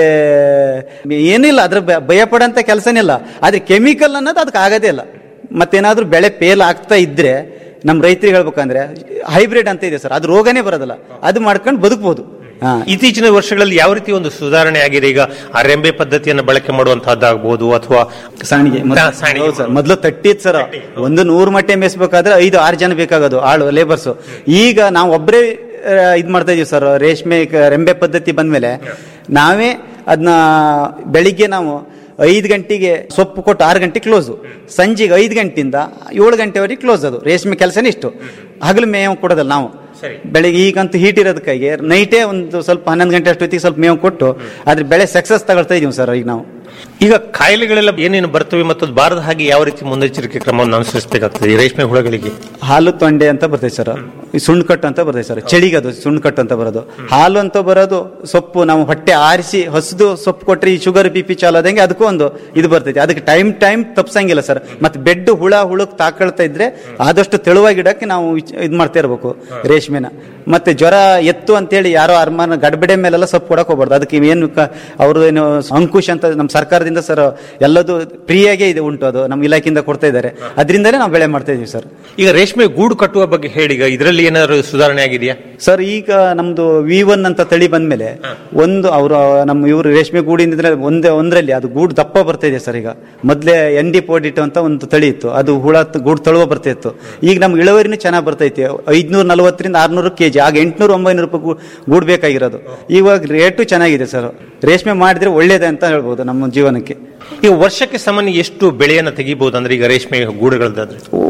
ಏನಿಲ್ಲ ಅದ್ರ ಬ- ಭಯ ಪಡಂತ ಕೆಲಸನೇ ಇಲ್ಲ ಆದ್ರೆ ಕೆಮಿಕಲ್ ಅನ್ನೋದು ಅದಕ್ಕೆ ಆಗೋದೇ ಇಲ್ಲ ಮತ್ತೇನಾದ್ರೂ ಬೆಳೆ ಫೇಲ್ ಆಗ್ತಾ ಇದ್ರೆ ನಮ್ಮ ರೈತರಿಗೆ ಹೇಳ್ಬೇಕಂದ್ರೆ ಹೈಬ್ರಿಡ್ ಅಂತ ಇದೆ ಸರ್ ಅದು ರೋಗನೇ ಬರೋದಿಲ್ಲ ಅದು ಮಾಡ್ಕೊಂಡು ಬದುಕ್ಬೋದು ಹಾ ಇತ್ತೀಚಿನ ವರ್ಷಗಳಲ್ಲಿ ಯಾವ ರೀತಿ ಒಂದು ಸುಧಾರಣೆ ಆಗಿದೆ ಈಗ ಆ ರೆಂಬೆ ಪದ್ಧತಿಯನ್ನು ಬಳಕೆ ಮಾಡುವಂತಹದ್ದಾಗಬಹುದು ಅಥವಾ ಸಾಣಿಗೆ ಮೊದ್ಲು- ಹಾ, ಸಾಣಿಗೆ ಹೌದು ಸರ್ ಮೊದಲು ತಟ್ಟಿತ್ ಸರ್ ಒಂದು ನೂರು ಮಟ್ಟೆ ಮೇಯಿಸ್ಬೇಕಾದ್ರೆ ಐದು ಆರು ಜನ ಬೇಕಾಗೋದು ಆಳು ಲೇಬರ್ಸ್ ಈಗ ನಾವು ಒಬ್ಬರೇ ಇದ್ ಮಾಡ್ತಾ ಇದೀವಿ ಸರ್ ರೇಷ್ಮೆ ಕ- ರೆಂಬೆ ಪದ್ಧತಿ ಬಂದ್ಮೇಲೆ ನಾವೇ ಅದನ್ನ ಬೆಳಿಗ್ಗೆ ನಾವು ಐದು ಗಂಟೆಗೆ ಸೊಪ್ಪು ಕೊಟ್ಟು ಆರು ಗಂಟೆ ಕ್ಲೋಸು ಸಂಜೆಗೆ ಐದು ಗಂಟೆಯಿಂದ ಏಳು ಗಂಟೆವರೆಗೆ ಕ್ಲೋಸ್ ಅದು ರೇಷ್ಮೆ ಕೆಲಸನೇ ಇಷ್ಟು ಹಗಲು ಮೇವು ಕೊಡೋದಲ್ಲ ನಾವು ಬೆಳಿಗ್ಗೆ ಈಗಂತೂ ಹೀಟ್ ಇರೋದಕ್ಕಾಗಿ ನೈಟೇ ಒಂದು ಸ್ವಲ್ಪ ಹನ್ನೊಂದು ಗಂಟೆ ಅಷ್ಟೊತ್ತಿಗೆ ಸ್ವಲ್ಪ ಮೇವು ಕೊಟ್ಟು ಅದ್ರ ಬೆಳೆ ಸಕ್ಸಸ್ ತಗೊಳ್ತಾ ಇದೀವಿ ಸರ್ ಈಗ ನಾವು ಈಗ ಕಾಯಿಲೆಗಳೆಲ್ಲ ಏನೇನು ಬರ್ತವೆ ಮತ್ತು ಅದು ಬಾರದ ಹಾಗೆ ಯಾವ ರೀತಿ ಮುನ್ನೆಚ್ಚರಿಕೆ ಕ್ರಮವನ್ನು ಅನುಸರಿಸಬೇಕಾಗ್ತದೆ ಈ ರೇಷ್ಮೆ ಹುಳಗಳಿಗೆ ಹಾಲು ತೊಂಡೆ ಅಂತ ಬರ್ತೈತೆ ಸರ್ ಈ ಸುಣ್ಣ ಕಟ್ಟು ಅಂತ ಬರ್ತೈತೆ ಸರ್ ಚಳಿಗೆ ಅದು ಸುಣ್ಣ ಕಟ್ಟು ಅಂತ ಬರೋದು ಹಾಲು ಅಂತ ಬರೋದು ಸೊಪ್ಪು ನಾವು ಹೊಟ್ಟೆ ಆರಿಸಿ ಹಸಿದು ಸೊಪ್ಪು ಕೊಟ್ರೆ ಈ ಶುಗರ್ ಬಿ ಪಿ ಚಾಲು ಆದಂಗೆ ಅದಕ್ಕೂ ಒಂದು ಇದು ಬರ್ತೈತೆ ಅದಕ್ಕೆ ಟೈಮ್ ಟೈಮ್ ತಪ್ಸಂಗಿಲ್ಲ ಸರ್ ಮತ್ತೆ ಬೆಡ್ ಹುಳ ಹುಳಕ್ ತಾಕೊಳ್ತಾ ಇದ್ರೆ ಆದಷ್ಟು ತೆಳುವಾಗಿಡಕ್ಕೆ ನಾವು ಇದು ಮಾಡ್ತಾ ಇರ್ಬೇಕು ರೇಷ್ಮೆನ ಮತ್ತೆ ಜ್ವರ ಎತ್ತು ಅಂತೇಳಿ ಯಾರೋ ಅರ್ಮಾನ ಗಡ್ಬಡೆ ಮೇಲೆಲ್ಲ ಸೊಪ್ಪು ಕೊಡಕ್ ಹೋಗ್ಬಾರ್ದು ಅದಕ್ಕೆ ಏನು ಅವರು ಏನು ಅಂಕುಶ್ ಅಂತ ನಮ್ಮ ಸರ್ಕಾರದಿಂದ ಸರ್ ಎಲ್ಲದು ಫ್ರೀಯಾಗೇ ಇದೆ ಉಂಟು ಅದು ನಮ್ಮ ಇಲಾಖೆಯಿಂದ ಕೊಡ್ತಾ ಇದ್ದಾರೆ ಅದರಿಂದಲೇ ನಾವು ಬೆಳೆ ಮಾಡ್ತಾ ಇದೀವಿ ಸರ್ ಈಗ ರೇಷ್ಮೆ ಗೂಡು ಕಟ್ಟುವ ಬಗ್ಗೆ ಹೇಳಿ ಈಗ ಇದರಲ್ಲಿ ಏನಾದ್ರು ಸುಧಾರಣೆ ಆಗಿದೆಯಾ ಸರ್ ಈಗ ನಮ್ದು ವಿ ಒನ್ ಅಂತ ತಳಿ ಬಂದ್ಮೇಲೆ ಒಂದು ಅವರು ನಮ್ಮ ಇವರು ರೇಷ್ಮೆ ಗೂಡಿಂದ್ರೆ ಒಂದೇ ಒಂದರಲ್ಲಿ ಅದು ಗೂಡು ದಪ್ಪ ಬರ್ತಾ ಇದೆ ಸರ್ ಈಗ ಮೊದಲೇ ಎನ್ ಡಿ ಪೋಡಿಟ್ ಅಂತ ಒಂದು ತಳಿ ಇತ್ತು ಅದು ಹುಳ ತ- ಗೂಡು ತಳುವ ಬರ್ತಾ ಇತ್ತು ಈಗ ನಮ್ಗೆ ಇಳುವರಿನೂ ಚೆನ್ನಾಗಿ ಬರ್ತೈತಿ ಐದ್ನೂರ ನಲವತ್ತರಿಂದ ಆರ್ನೂರು ಕೆಜಿ ಆಗ ಎಂಟ್ನೂರ ಒಂಬೈನೂರು ರೂಪಾಯಿ ಗೂ- ಗೂಡು ಬೇಕಾಗಿರೋದು ಇವಾಗ ರೇಟು ಚೆನ್ನಾಗಿದೆ ಸರ್ ರೇಷ್ಮೆ ಮಾಡಿದ್ರೆ ಒಳ್ಳೇದೇ ಅಂತ ಹೇಳ್ಬೋದು ನಮ್ಮ ಜೀವನಕ್ಕೆ ಈಗ ವರ್ಷಕ್ಕೆ ಸಾಮಾನ್ಯ ಎಷ್ಟು ಬೆಳೆಯನ್ನ ತೆಗಿಬಹುದು ಅಂದ್ರೆ ಈಗ ರೇಷ್ಮೆ ಗೂಡುಗಳದ್ದಾದ್ರೆ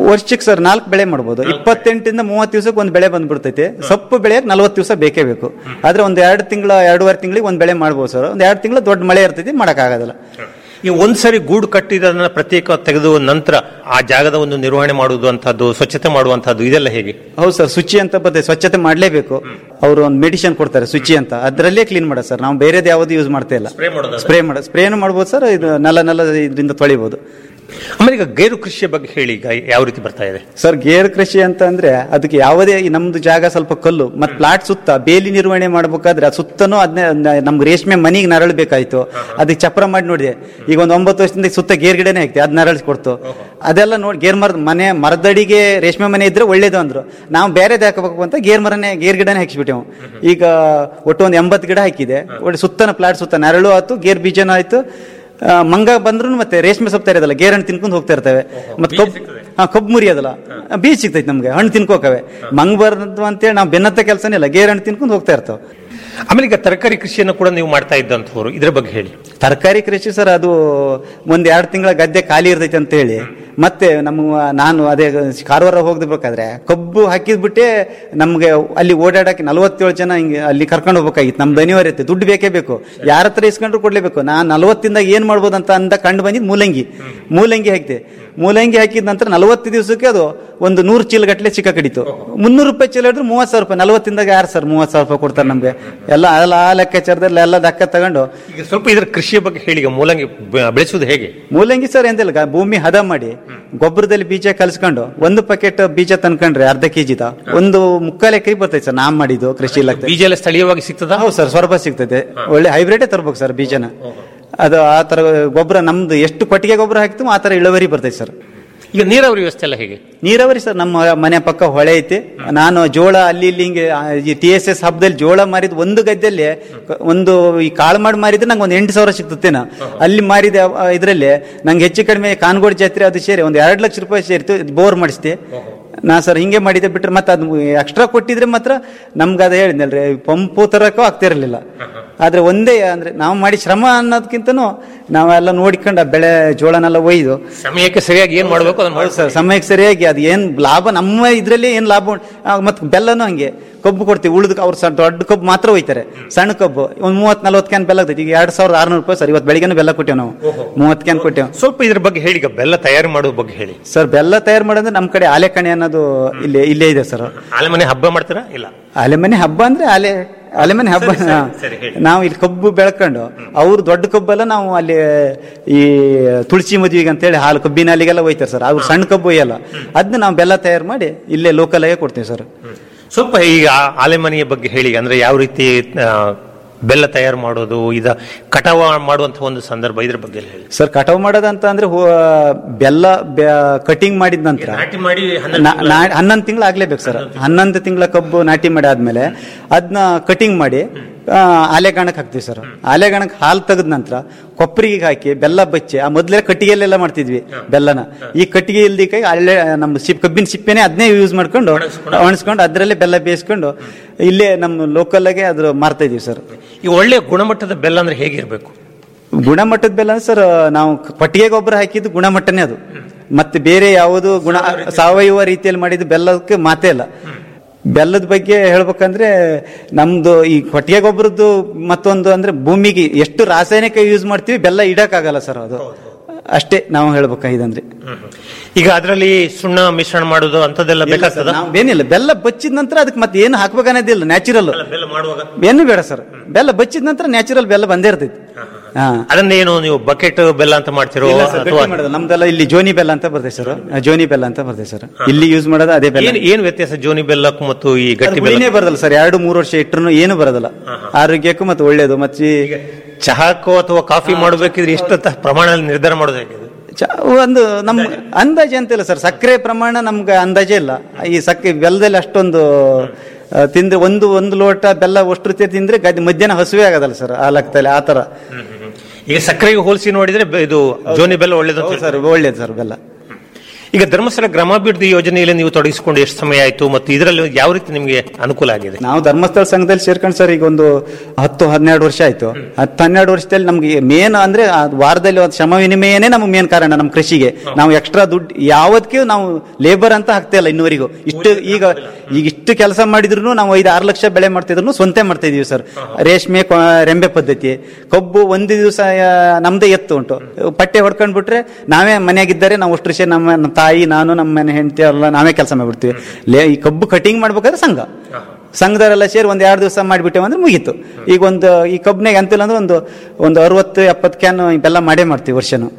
ವರ್ಷಕ್ಕೆ ಸರ್ ನಾಲ್ಕು ಬೆಳೆ ಮಾಡ್ಬೋದು ಇಪ್ಪತ್ತೆಂಟರಿಂದ ಮೂವತ್ತು ದಿವಸಕ್ಕೆ ಒಂದು ಬೆಳೆ ಬಂದ್ಬಿಡ್ತೈತೆ ಸೊಪ್ಪು ಬೆಳೆಯಕ್ಕೆ ನಲ್ವತ್ತು ದಿವಸ ಬೇಕೇ ಬೇಕು ಆದ್ರೆ ಒಂದು ಎರಡು ತಿಂಗಳ ಎರಡೂವರೆ ತಿಂಗಳಿಗೆ ಒಂದು ಬೆಳೆ ಮಾಡ್ಬೋದು ಸರ್ ಒಂದು ಎರಡು ತಿಂಗಳು ದೊಡ್ಡ ಮಳೆ ಇರ್ತೈತಿ ಮಾಡೋಕ್ಕಾಗೋದಿಲ್ಲ ಈ ಒಂದ್ಸರಿ ಗೂಡು ಕಟ್ಟಿದನ್ನ ಪ್ರತ್ಯೇಕ ತೆಗೆದು ನಂತರ ಆ ಜಾಗದ ಒಂದು ನಿರ್ವಹಣೆ ಮಾಡುವುದು ಅಂತದ್ದು ಸ್ವಚ್ಛತೆ ಮಾಡುವಂತದ್ದು ಇದೆಲ್ಲ ಹೇಗೆ ಹೌದು ಸರ್ ಶುಚಿ ಅಂತ ಬರ್ತದೆ ಸ್ವಚ್ಛತೆ ಮಾಡಲೇಬೇಕು ಅವರು ಒಂದು ಮೆಡಿಸಿನ್ ಕೊಡ್ತಾರೆ ಶುಚಿ ಅಂತ ಅದರಲ್ಲೇ ಕ್ಲೀನ್ ಮಾಡೋದು ಸರ್ ನಾವು ಬೇರೆದು ಯಾವುದು ಯೂಸ್ ಮಾಡ್ತಾ ಇಲ್ಲ ಸ್ಪ್ರೇ ಮಾಡ ಸ್ಪ್ರೇನು ಮಾಡ್ಬೋದು ಸರ್ ಇದು ನೆಲ ನೆಲ ಇದರಿಂದ ತೊಳಿಬೋದು ಆಮೇಲೆ ಈಗ ಗೇರು ಕೃಷಿಯ ಬಗ್ಗೆ ಹೇಳಿ ಈಗ ಯಾವ ರೀತಿ ಬರ್ತಾ ಇದೆ ಸರ್ ಗೇರು ಕೃಷಿ ಅಂತ ಅಂದ್ರೆ ಅದಕ್ಕೆ ಯಾವುದೇ ಈ ನಮ್ದು ಜಾಗ ಸ್ವಲ್ಪ ಕಲ್ಲು ಮತ್ತೆ ಪ್ಲಾಟ್ ಸುತ್ತ ಬೇಲಿ ನಿರ್ವಹಣೆ ಮಾಡ್ಬೇಕಾದ್ರೆ ಆ ಸುತ್ತನೂ ಅದನ್ನ ನಮ್ಗೆ ರೇಷ್ಮೆ ಮನಿಗೆ ನರಳಬೇಕಾಯ್ತು ಅದಕ್ಕೆ ಚಪ್ರ ಮಾಡಿ ನೋಡಿದೆ ಈಗ ಒಂದು ಒಂಬತ್ತು ವರ್ಷದಿಂದ ಸುತ್ತ ಗೇರ್ ಗಿಡನೇ ಹಾಕ್ತಿ ಅದ್ ನರಳಿಸಿ ಕೊಡ್ತು ಅದೆಲ್ಲ ನೋಡಿ ಗೇರ್ ಮರದ ಮನೆ ಮರದಡಿಗೆ ರೇಷ್ಮೆ ಮನೆ ಇದ್ರೆ ಒಳ್ಳೇದು ಅಂದ್ರು ನಾವು ಬೇರೆದು ಹಾಕಬೇಕು ಅಂತ ಗೇರ್ ಮರನೇ ಗೇರ್ ಗಿಡನೇ ಹಾಕಿಸ್ಬಿಟ್ಟೆವು ಈಗ ಒಟ್ಟು ಒಂದು ಎಂಬತ್ತು ಗಿಡ ಹಾಕಿದೆ ಒಳ್ಳೆ ಸುತ್ತನ ಪ್ಲಾಟ್ ಸುತ್ತ ನೆರಳು ಆಯ್ತು ಗೇರ್ ಬೀಜನೂ ಆಯ್ತು ಆ, ಮಂಗ ಬಂದ್ರು ಮತ್ತೆ ರೇಷ್ಮೆ ಸೊಪ್ಪು ಇರೋದಲ್ಲ ಗೇರ್ ಹಣ್ಣು ತಿನ್ಕೊಂಡು ಹೋಗ್ತಾ ಇರ್ತವೆ ಮತ್ತೆ ಕಬ್ಬು ಹಾ ಕಬ್ಬು ಮುರಿಯೋದಲ್ಲ ಬೀಜ ಸಿಗ್ತೈತೆ ನಮ್ಗೆ ಹಣ್ಣು ತಿನ್ಕೋಕವೆ ಮಂಗ್ ಬರದು ಅಂತೇಳಿ ನಾವು ಬೆನ್ನತ್ತ ಕೆಲಸನೇ ಇಲ್ಲ ಗೇರ್ ಹಣ್ಣು ತಿನ್ಕೊಂಡು ಹೋಗ್ತಾ ಇರ್ತಾವೆ ಆಮೇಲೆ ಈಗ ತರಕಾರಿ ಕೃಷಿಯನ್ನು ಕೂಡ ನೀವು ಮಾಡ್ತಾ ಇದ್ದಂಥವ್ರು ಇದ್ರ ಬಗ್ಗೆ ಹೇಳಿ ತರಕಾರಿ ಕೃಷಿ ಸರ್ ಅದು ಒಂದ್ ಎರಡು ತಿಂಗಳ ಗದ್ದೆ ಖಾಲಿ ಇರ್ತೈತೆ ಅಂತ ಹೇಳಿ ಮತ್ತೆ ನಮ್ಮ ನಾನು ಅದೇ ಕಾರವಾರ ಹೋಗ್ಬೇಕಾದ್ರೆ ಕಬ್ಬು ಹಾಕಿದ್ಬಿಟ್ಟೆ ನಮ್ಗೆ ಅಲ್ಲಿ ಓಡಾಡಕ್ಕೆ ನಲವತ್ತೇಳು ಜನ ಹಿಂಗೆ ಅಲ್ಲಿ ಕರ್ಕೊಂಡು ಹೋಗ್ಬೇಕಾಗಿತ್ತು ನಮ್ದು ಅನಿವಾರ್ಯತೆ ದುಡ್ಡು ಬೇಕೇ ಬೇಕು ಯಾರ ಹತ್ರ ಇಸ್ಕೊಂಡ್ರು ಕೊಡ್ಲೇಬೇಕು ನಾನು ನಲವತ್ತಿಂದ ಏನ್ ಮಾಡ್ಬೋದು ಅಂತ ಅಂದ ಕಂಡು ಬಂದಿದ್ದು ಮೂಲಂಗಿ ಮೂಲಂಗಿ ಹಾಕಿದೆ ಮೂಲಂಗಿ ಹಾಕಿದ ನಂತರ ನಲವತ್ತು ದಿವಸಕ್ಕೆ ಅದು ಒಂದು ನೂರು ಚೀಲ ಗಟ್ಟಲೆ ಚಿಕ್ಕ ಕಡಿತು ಮುನ್ನೂರು ರೂಪಾಯಿ ಚೀಲ ಹಿಡಿದ್ರೆ ಮೂವತ್ತು ಸಾವಿರ ರೂಪಾಯಿ ನಲವತ್ತಿಂದಾಗ ಯಾರು ಸರ್ ಮೂವತ್ತು ಸಾವಿರ ರೂಪಾಯಿ ಕೊಡ್ತಾರೆ ನಮ್ಗೆ ಎಲ್ಲ ಎಲ್ಲ ಆ ಲೆಕ್ಕಾಚಾರದಲ್ಲಿ ಎಲ್ಲ ದಕ್ಕ ತಗೊಂಡು ಈಗ ಸ್ವಲ್ಪ ಇದರ ಕೃಷಿಯ ಬಗ್ಗೆ ಹೇಳಿ ಈಗ ಮೂಲಂಗಿ ಬೆ- ಬೆಳೆಸುವುದು ಹೇಗೆ ಮೂಲಂಗಿ ಸರ್ ಎಂದಿಲ್ಲ ಗ- ಭೂಮಿ ಹದ ಮಾಡಿ ಗೊಬ್ಬರದಲ್ಲಿ ಬೀಜ ಕಲಿಸ್ಕೊಂಡು ಒಂದು ಪ್ಯಾಕೆಟ್ ಬೀಜ ತಂದ್ಕೊಂಡ್ರೆ ಅರ್ಧ ಕೆಜಿದ ಒಂದು ಮುಕ್ಕಾಲು ಎಕರೆ ಬರ್ತೈತೆ ಸರ್ ನಾನ್ ಮಾಡಿದ್ದು ಕೃಷಿ ಇಲಾಖೆ ಬೀಜ ಎಲ್ಲ ಸ್ಥಳೀಯವಾಗಿ ಸಿಗ್ತದಾ ಹೌದು ಸರ್ ಸ್ವಲ್ಪ ಸಿಗ್ತೈತೆ ಒಳ್ಳೆ ಹೈಬ್ರಿಡೇ ತರ್ಬೇಕು ಸರ್ ಬೀಜನ ಅದು ಆ ತರ ಗೊಬ್ಬರ ನಮ್ದು ಎಷ್ಟು ಕೊಟ್ಟಿಗೆ ಗೊಬ್ಬರ ಹಾಕ್ತೀವೋ ಆ ತರ ಇಳುವರಿ ಬರ್ತೈತೆ ಸರ್ ಈಗ ನೀರಾವರಿ ವ್ಯವಸ್ಥೆ ಎಲ್ಲ ಹೇಗೆ ನೀರಾವರಿ ಸರ್ ನಮ್ಮ ಮನೆ ಪಕ್ಕ ಹೊಳೆ ಐತಿ ನಾನು ಜೋಳ ಅಲ್ಲಿ ಇಲ್ಲಿ ಹಿಂಗೆ ಆ, ಈ ಟಿ ಎಸ್ ಎಸ್ ಹಬ್ಬದಲ್ಲಿ ಜೋಳ ಮಾರಿದ ಒಂದು ಗದ್ದೆಯಲ್ಲಿ ಕ- ಒಂದು ಈ ಕಾಳು ಮಾಡಿ ಮಾರಿದ್ರೆ ನಂಗೆ ಒಂದು ಎಂಟು ಸಾವಿರ ಸಿಗ್ತತ್ತೇನ ಅಲ್ಲಿ ಮಾರಿದ ಇದರಲ್ಲಿ ನಂಗೆ ಹೆಚ್ಚು ಕಡಿಮೆ ಕಾನ್ಗೋಡ್ ಜಾತ್ರೆ ಅದು ಸೇರಿ ಒಂದು ಎರಡು ಲಕ್ಷ ರೂಪಾಯಿ ಸೇರಿತು ಬೋರ್ ಮಾಡಿಸ್ತಿ ನಾ ಸರ್ ಹಿಂಗೆ ಮಾಡಿದ್ದೆ ಬಿಟ್ರೆ ಮತ್ತೆ ಅದು ಎಕ್ಸ್ಟ್ರಾ ಕೊಟ್ಟಿದ್ರೆ ಮಾತ್ರ ನಮ್ಗೆ ಅದು ಹೇಳಿದ್ನಲ್ರಿ ಪಂಪು ತರಕ್ಕೂ ಆಗ್ತಿರಲಿಲ್ಲ ಆದ್ರೆ ಒಂದೇ ಅಂದ್ರೆ ನಾವು ಮಾಡಿ ಶ್ರಮ ಅನ್ನೋದಕ್ಕಿಂತನೂ ನಾವೆಲ್ಲ ನೋಡಿಕೊಂಡು ಆ ಬೆಳೆ ಜೋಳನೆಲ್ಲ ಒಯ್ದು ಸಮಯಕ್ಕೆ ಸರಿಯಾಗಿ ಏನ್ ಮಾಡಬೇಕು ಅದನ್ನ ಹೌದು ಸರ್ ಸಮಯಕ್ಕೆ ಸರಿಯಾಗಿ ಅದು ಏನ್ ಲಾಭ ನಮ್ಮ ಇದ್ರಲ್ಲಿ ಏನ್ ಲಾಭ ಉಂಟು ಮತ್ತೆ ಬೆಲ್ಲನೂ ಹಂಗೆ ಕಬ್ಬು ಕೊಡ್ತೀವಿ ಉಳಿದ ಅವ್ರು ಸಣ್ಣ ದೊಡ್ಡ ಕಬ್ಬು ಮಾತ್ರ ಒಯ್ತಾರೆ ಸಣ್ಣ ಕಬ್ಬು ಒಂದು ಮೂವತ್ ನಲ್ವತ್ತು ಕ್ಯಾನ್ ಬೆಲ್ಲ ಆಗ್ತೈತಿ ಈಗ ಎರಡ್ ಸಾವಿರದ ಆರ್ನೂರು ರೂಪಾಯಿ ಸರ್ ಇವತ್ತು ಬೆಳಿಗ್ಗೆ ಬೆಲ್ಲ ಕೊಟ್ಟೇವು ನಾವು ಮೂವತ್ತು ಕ್ಯಾನ್ ಕೊಟ್ಟೇವು ಸ್ವಲ್ಪ ಇದ್ರ ಬಗ್ಗೆ ಹೇಳಿ ಈಗ ಬೆಲ್ಲ ತಯಾರು ಮಾಡೋದ್ರ ಬಗ್ಗೆ ಹೇಳಿ ಸರ್ ಬೆಲ್ಲ ತಯಾರು ಮಾಡೋದ್ರೆ ನಮ್ಮ ಕಡೆ ಆಲೆಕಣಿ ಅನ್ನೋದು ಇಲ್ಲೇ ಇಲ್ಲೇ ಇದೆ ಸರ್ ಆಲೆ ಮನೆ ಹಬ್ಬ ಮಾಡ್ತೀರಾ ಇಲ್ಲ ಆಲೆಮನೆ ಹಬ್ಬ ಅಂದ್ರೆ ಆಲೆ ಆಲೆಮನೆ ಹಬ್ಬ ಸರಿ, ಸರಿ, ಹಾ. ಸರಿ, ಹೇಳಿ. ನಾವು ಇಲ್ಲಿ ಕಬ್ಬು ಬೆಳ್ಕೊಂಡು ಅವ್ರು ದೊಡ್ಡ ಕಬ್ಬೆಲ್ಲ ನಾವು ಅಲ್ಲಿ ಈ ತುಳಸಿ ಮದುವೆಗೆ ಅಂತೇಳಿ ಹಾಲು ಕಬ್ಬಿನ ಅಲ್ಲಿಗೆಲ್ಲ ಒಯ್ತಾರೆ ಸರ್ ಅವ್ರು ಸಣ್ಣ ಕಬ್ಬು ಒಯ್ಯಲ್ಲ ಅದನ್ನ ನಾವು ಬೆಲ್ಲ ತಯಾರು ಮಾಡಿ ಇಲ್ಲೇ ಲೋಕಲ್ ಆಗೇ ಕೊಡ್ತೀವಿ ಸರ್ ಸ್ವಲ್ಪ ಈಗ ಆ- ಆಲೆಮನೆಯ ಬಗ್ಗೆ ಹೇಳಿ ಅಂದ್ರೆ ಯಾವ ರೀತಿ ಆ, ಬೆಲ್ಲ ತಯಾರು ಮಾಡೋದು ಇದ ಕಟಾವ ಮಾಡುವಂತ ಒಂದು ಸಂದರ್ಭ ಇದ್ರ ಬಗ್ಗೆ ಎಲ್ಲ ಹೇಳಿ ಸರ್ ಕಟಾವ್ ಮಾಡೋದಂತ ಅಂದ್ರೆ ಹೋ- ಬೆಲ್ಲ ಕಟಿಂಗ್ ಮಾಡಿದ ನಂತರ ನಾಟಿ ಮಾಡಿ ಹನ್ನೊಂದು ತಿಂಗಳು ಆಗ್ಲೇಬೇಕು ಸರ್ ಹನ್ನೊಂದು ತಿಂಗಳ ಕಬ್ಬು ನಾಟಿ ಮಾಡಿ ಆದ್ಮೇಲೆ ಅದನ್ನ ಕಟಿಂಗ್ ಮಾಡಿ ಆ, ಆಲೆಗಾಣಕ್ಕೆ ಹಾಕ್ತಿವಿ ಸರ್ ಆಲೆಗಾಣಕ್ಕೆ ಹಾಲು ತೆಗೆದ ನಂತರ ಕೊಪ್ಪರಿಗೆ ಹಾಕಿ ಬೆಲ್ಲ ಬಚ್ಚಿ ಆ ಮೊದಲೇ ಕಟ್ಟಿಗೆಯಲ್ಲೆಲ್ಲ ಮಾಡ್ತಿದ್ವಿ ಬೆಲ್ಲನ ಈ ಕಟ್ಟಿಗೆ ಇಲ್ದಿ ಕೈ ಅಲ್ಲೇ ನಮ್ಮ ಸಿಪ್ ಕಬ್ಬಿನ ಸಿಪ್ಪೆನೆ ಅದನ್ನೇ ಯೂಸ್ ಮಾಡ್ಕೊಂಡು ಒಣಸ್ಕೊಂಡು ಅದರಲ್ಲೇ ಬೆಲ್ಲ ಬೇಯಿಸ್ಕೊಂಡು ಇಲ್ಲೇ ನಮ್ಮ ಲೋಕಲ್ ಆಗಿ ಅದ್ರ ಮಾರ್ತಾ ಇದೀವಿ ಸರ್ ಈ ಒಳ್ಳೆ ಗುಣಮಟ್ಟದ ಬೆಲ್ಲ ಅಂದ್ರೆ ಹೇಗಿರ್ಬೇಕು ಗುಣಮಟ್ಟದ ಬೆಲ್ಲ ಅಂದ್ರೆ ಸರ್ ನಾವು ಕೊಟ್ಟಿಗೆ ಗೊಬ್ಬರ ಹಾಕಿದ್ದು ಗುಣಮಟ್ಟನೇ ಅದು ಮತ್ತೆ ಬೇರೆ ಯಾವುದು ಗುಣ ಸಾವಯವ ರೀತಿಯಲ್ಲಿ ಮಾಡಿದ ಬೆಲ್ಲಕ್ಕೆ ಮಾತೇ ಇಲ್ಲ ಬೆಲ್ಲದ ಬಗ್ಗೆ ಹೇಳ್ಬೇಕಂದ್ರೆ ನಮ್ದು ಈ ಕೊಟ್ಟಿಗೆ ಗೊಬ್ಬರದ್ದು ಮತ್ತೊಂದು ಅಂದ್ರೆ ಭೂಮಿಗೆ ಎಷ್ಟು ರಾಸಾಯನಿಕ ಯೂಸ್ ಮಾಡ್ತೀವಿ ಬೆಲ್ಲ ಇಡಕ್ಕಾಗಲ್ಲ ಸರ್ ಅದು ಅಷ್ಟೇ ನಾವು ಹೇಳ್ಬೇಕಾಗಿದಂದ್ರೆ ಈಗ ಅದರಲ್ಲಿ ಸುಣ್ಣ ಮಿಶ್ರಣ ಮಾಡೋದು ಅಂತದೆಲ್ಲ ಬೇಕಾಗ್ತದ ಏನಿಲ್ಲ ಬೆಲ್ಲ ಬಚ್ಚಿದ ನಂತರ ಅದಕ್ಕೆ ಮತ್ತೆ ಏನು ಹಾಕ್ಬೇಕನ್ನೋದಿಲ್ಲ ನ್ಯಾಚುರಲ್ ಬೆಲ್ಲ ಮಾಡುವಾಗ ಏನು ಬೇಡ ಸರ್ ಬೆಲ್ಲ ಬಚ್ಚಿದ ನಂತರ ನ್ಯಾಚುರಲ್ ಬೆಲ್ಲ ಬಂದೇ ಇರ್ತೈತಿ ಹಾ ಅದನ್ನೇನು ನೀವು ಬಕೆಟ್ ಬೆಲ್ಲ ಅಂತ ಮಾಡ್ತಿರೋ ಇಲ್ಲ sir, ಅಥವಾ ಗಟ್ಟಿ ಮಾಡೋದು. ನಮ್ದೆಲ್ಲ ಇಲ್ಲಿ ಜೋನಿ ಬೆಲ್ಲ ಅಂತ ಬರ್ತದೆ ಸರ್ ಜೋನಿ ಬೆಲ್ಲ ಅಂತ ಬರ್ತದೆ ಸರ್ ಇಲ್ಲಿ ಯೂಸ್ ಮಾಡೋದು ಅದೇ ಬೆಲ್ಲ ಏನ್ ಏನ್ ವ್ಯತ್ಯಾಸ ಜೋನಿ ಬೆಲ್ಲಕ್ಕೂ ಮತ್ತು ಈ ಗಟ್ಟಿ ಅದು ಬೆಲ್ಲ ಹುಳಿನೇ ಬರೋದಿಲ್ಲ ಸರ್ ಎರಡು ಮೂರು ವರ್ಷ ಇಟ್ಟರು ಏನು ಬರೋದಿಲ್ಲ ಆರೋಗ್ಯಕ್ಕೂ ಮತ್ತೆ ಒಳ್ಳೇದು ಮತ್ತೆ ಈ ಚಹಾಕ್ಕೋ ಅಥವಾ ಕಾಫಿ ಮಾಡಬೇಕಿದ್ರೆ ಎಷ್ಟು ತ- ಪ್ರಮಾಣದಲ್ಲಿ ನಿರ್ಧಾರ ಮಾಡೋದು ಹೇಗೆ ಇದು? ಚ- ಒಂದು ನಮ್ ಅಂದಾಜೆ ಅಂತಿಲ್ಲ ಸರ್ ಸಕ್ಕರೆ ಪ್ರಮಾಣ ನಮ್ಗೆ ಅಂದಾಜೆ ಇಲ್ಲ ಈ ಸಕ್ಕರೆ ಬೆಲ್ಲದಲ್ಲಿ ಅಷ್ಟೊಂದು ಆ, ತಿಂದ್ರೆ ಒಂದು ಒಂದು ಲೋಟ ಬೆಲ್ಲ ಅಷ್ಟು ರೀತಿ ತಿಂದ್ರೆ ಗದ್ದೆ ಮಧ್ಯಾಹ್ನ ಹಸುವೆ ಆಗೋದಲ್ಲ ಸರ್ ಆ ಲೆಕ್ಕದಲ್ಲಿ ಆ ತರ ಈಗ ಸಕ್ಕರೆಗೆ ಹೋಲಿಸಿ ನೋಡಿದ್ರೆ ಬೆ- ಇದು ಜೋನಿ ಬೆಲ್ಲ ಒಳ್ಳೇದು ಅಂತ ಹೌದು ಸರ್ ಒಳ್ಳೇದು ಸರ್ ಬೆಲ್ಲ ಈಗ ಧರ್ಮಸ್ಥಳ ಗ್ರಾಮಾಭಿವೃದ್ಧಿ ಯೋಜನೆಯಲ್ಲಿ ನೀವು ತೊಡಗಿಸಿಕೊಂಡು ಎಷ್ಟು ಸಮಯ ಆಯಿತು ಮತ್ತು ಇದರಲ್ಲಿ ಯಾವ ರೀತಿ ನಿಮಗೆ ಅನುಕೂಲ ಆಗಿದೆ ನಾವು ಧರ್ಮಸ್ಥಳ ಸಂಘದಲ್ಲಿ ಸೇರ್ಕೊಂಡು ಸರ್ ಈಗ ಒಂದು ಹತ್ತು ಹನ್ನೆರಡು ವರ್ಷ ಆಯ್ತು ಹತ್ತು ಹನ್ನೆರಡು ವರ್ಷದಲ್ಲಿ ನಮ್ಗೆ ಮೇನ್ ಅಂದ್ರೆ ಆ ವಾರದಲ್ಲಿ ಒಂದು ಶ್ರಮ ವಿನಿಮಯನೇ ನಮ್ಗೆ ಮೇನ್ ಕಾರಣ ನಮ್ಮ ಕೃಷಿಗೆ ನಾವು ಎಕ್ಸ್ಟ್ರಾ ದುಡ್ಡು ಯಾವತ್ತಿಗೂ ನಾವು ಲೇಬರ್ ಅಂತ ಹಾಕ್ತಾ ಇಲ್ಲ ಇನ್ನುವರೆಗೂ ಇಷ್ಟು ಈಗ ಈಗ ಇಷ್ಟು ಕೆಲಸ ಮಾಡಿದ್ರು ನಾವು ಐದು ಆರು ಲಕ್ಷ ಬೆಳೆ ಮಾಡ್ತಿದ್ರು ಸ್ವಂತ ಮಾಡ್ತಾ ಇದೀವಿ ಸರ್ ರೇಷ್ಮೆ ಕೊ- ರೆಂಬೆ ಪದ್ಧತಿ ಕಬ್ಬು ಒಂದು ದಿವಸ ನಮ್ದೇ ಎತ್ತು ಉಂಟು ಪಟ್ಟೆ ಹೊಡ್ಕೊಂಡ್ ಬಿಟ್ರೆ ನಾವೇ ಮನೆಯಾಗಿದ್ದಾರೆ ನಾವು ಅಷ್ಟು ವಿಷಯ ನಮ್ಮ ನಮ್ಮ ತಾಯಿ ನಾನು ನಮ್ಮ ಮನೆ ಹೆಂಡತಿ ಎಲ್ಲ ನಾವೇ ಕೆಲಸ ಮಾಡ್ಬಿಡ್ತೀವಿ ಲೇ ಈ ಕಬ್ಬು ಕಟಿಂಗ್ ಮಾಡ್ಬೇಕಾದ್ರೆ ಸಂಘ ಸಂಘದವರೆಲ್ಲ ಸೇರಿ ಒಂದ್ ಎರಡು ದಿವಸ ಮಾಡಿಬಿಟ್ಟೆವು ಅಂದ್ರೆ ಮುಗೀತು ಈಗ ಒಂದು ಈ ಕಬ್ಬಿನಾಗ ಅಂತಿಲ್ಲ ಅಂದ್ರೆ ಒಂದು ಒಂದು ಅರವತ್ತು ಎಪ್ಪತ್ತು ಕ್ಯಾನ್ ಬೆಲ್ಲ ಮಾಡೇ ಮಾಡ್ತೀವಿ ವರ್ಷನು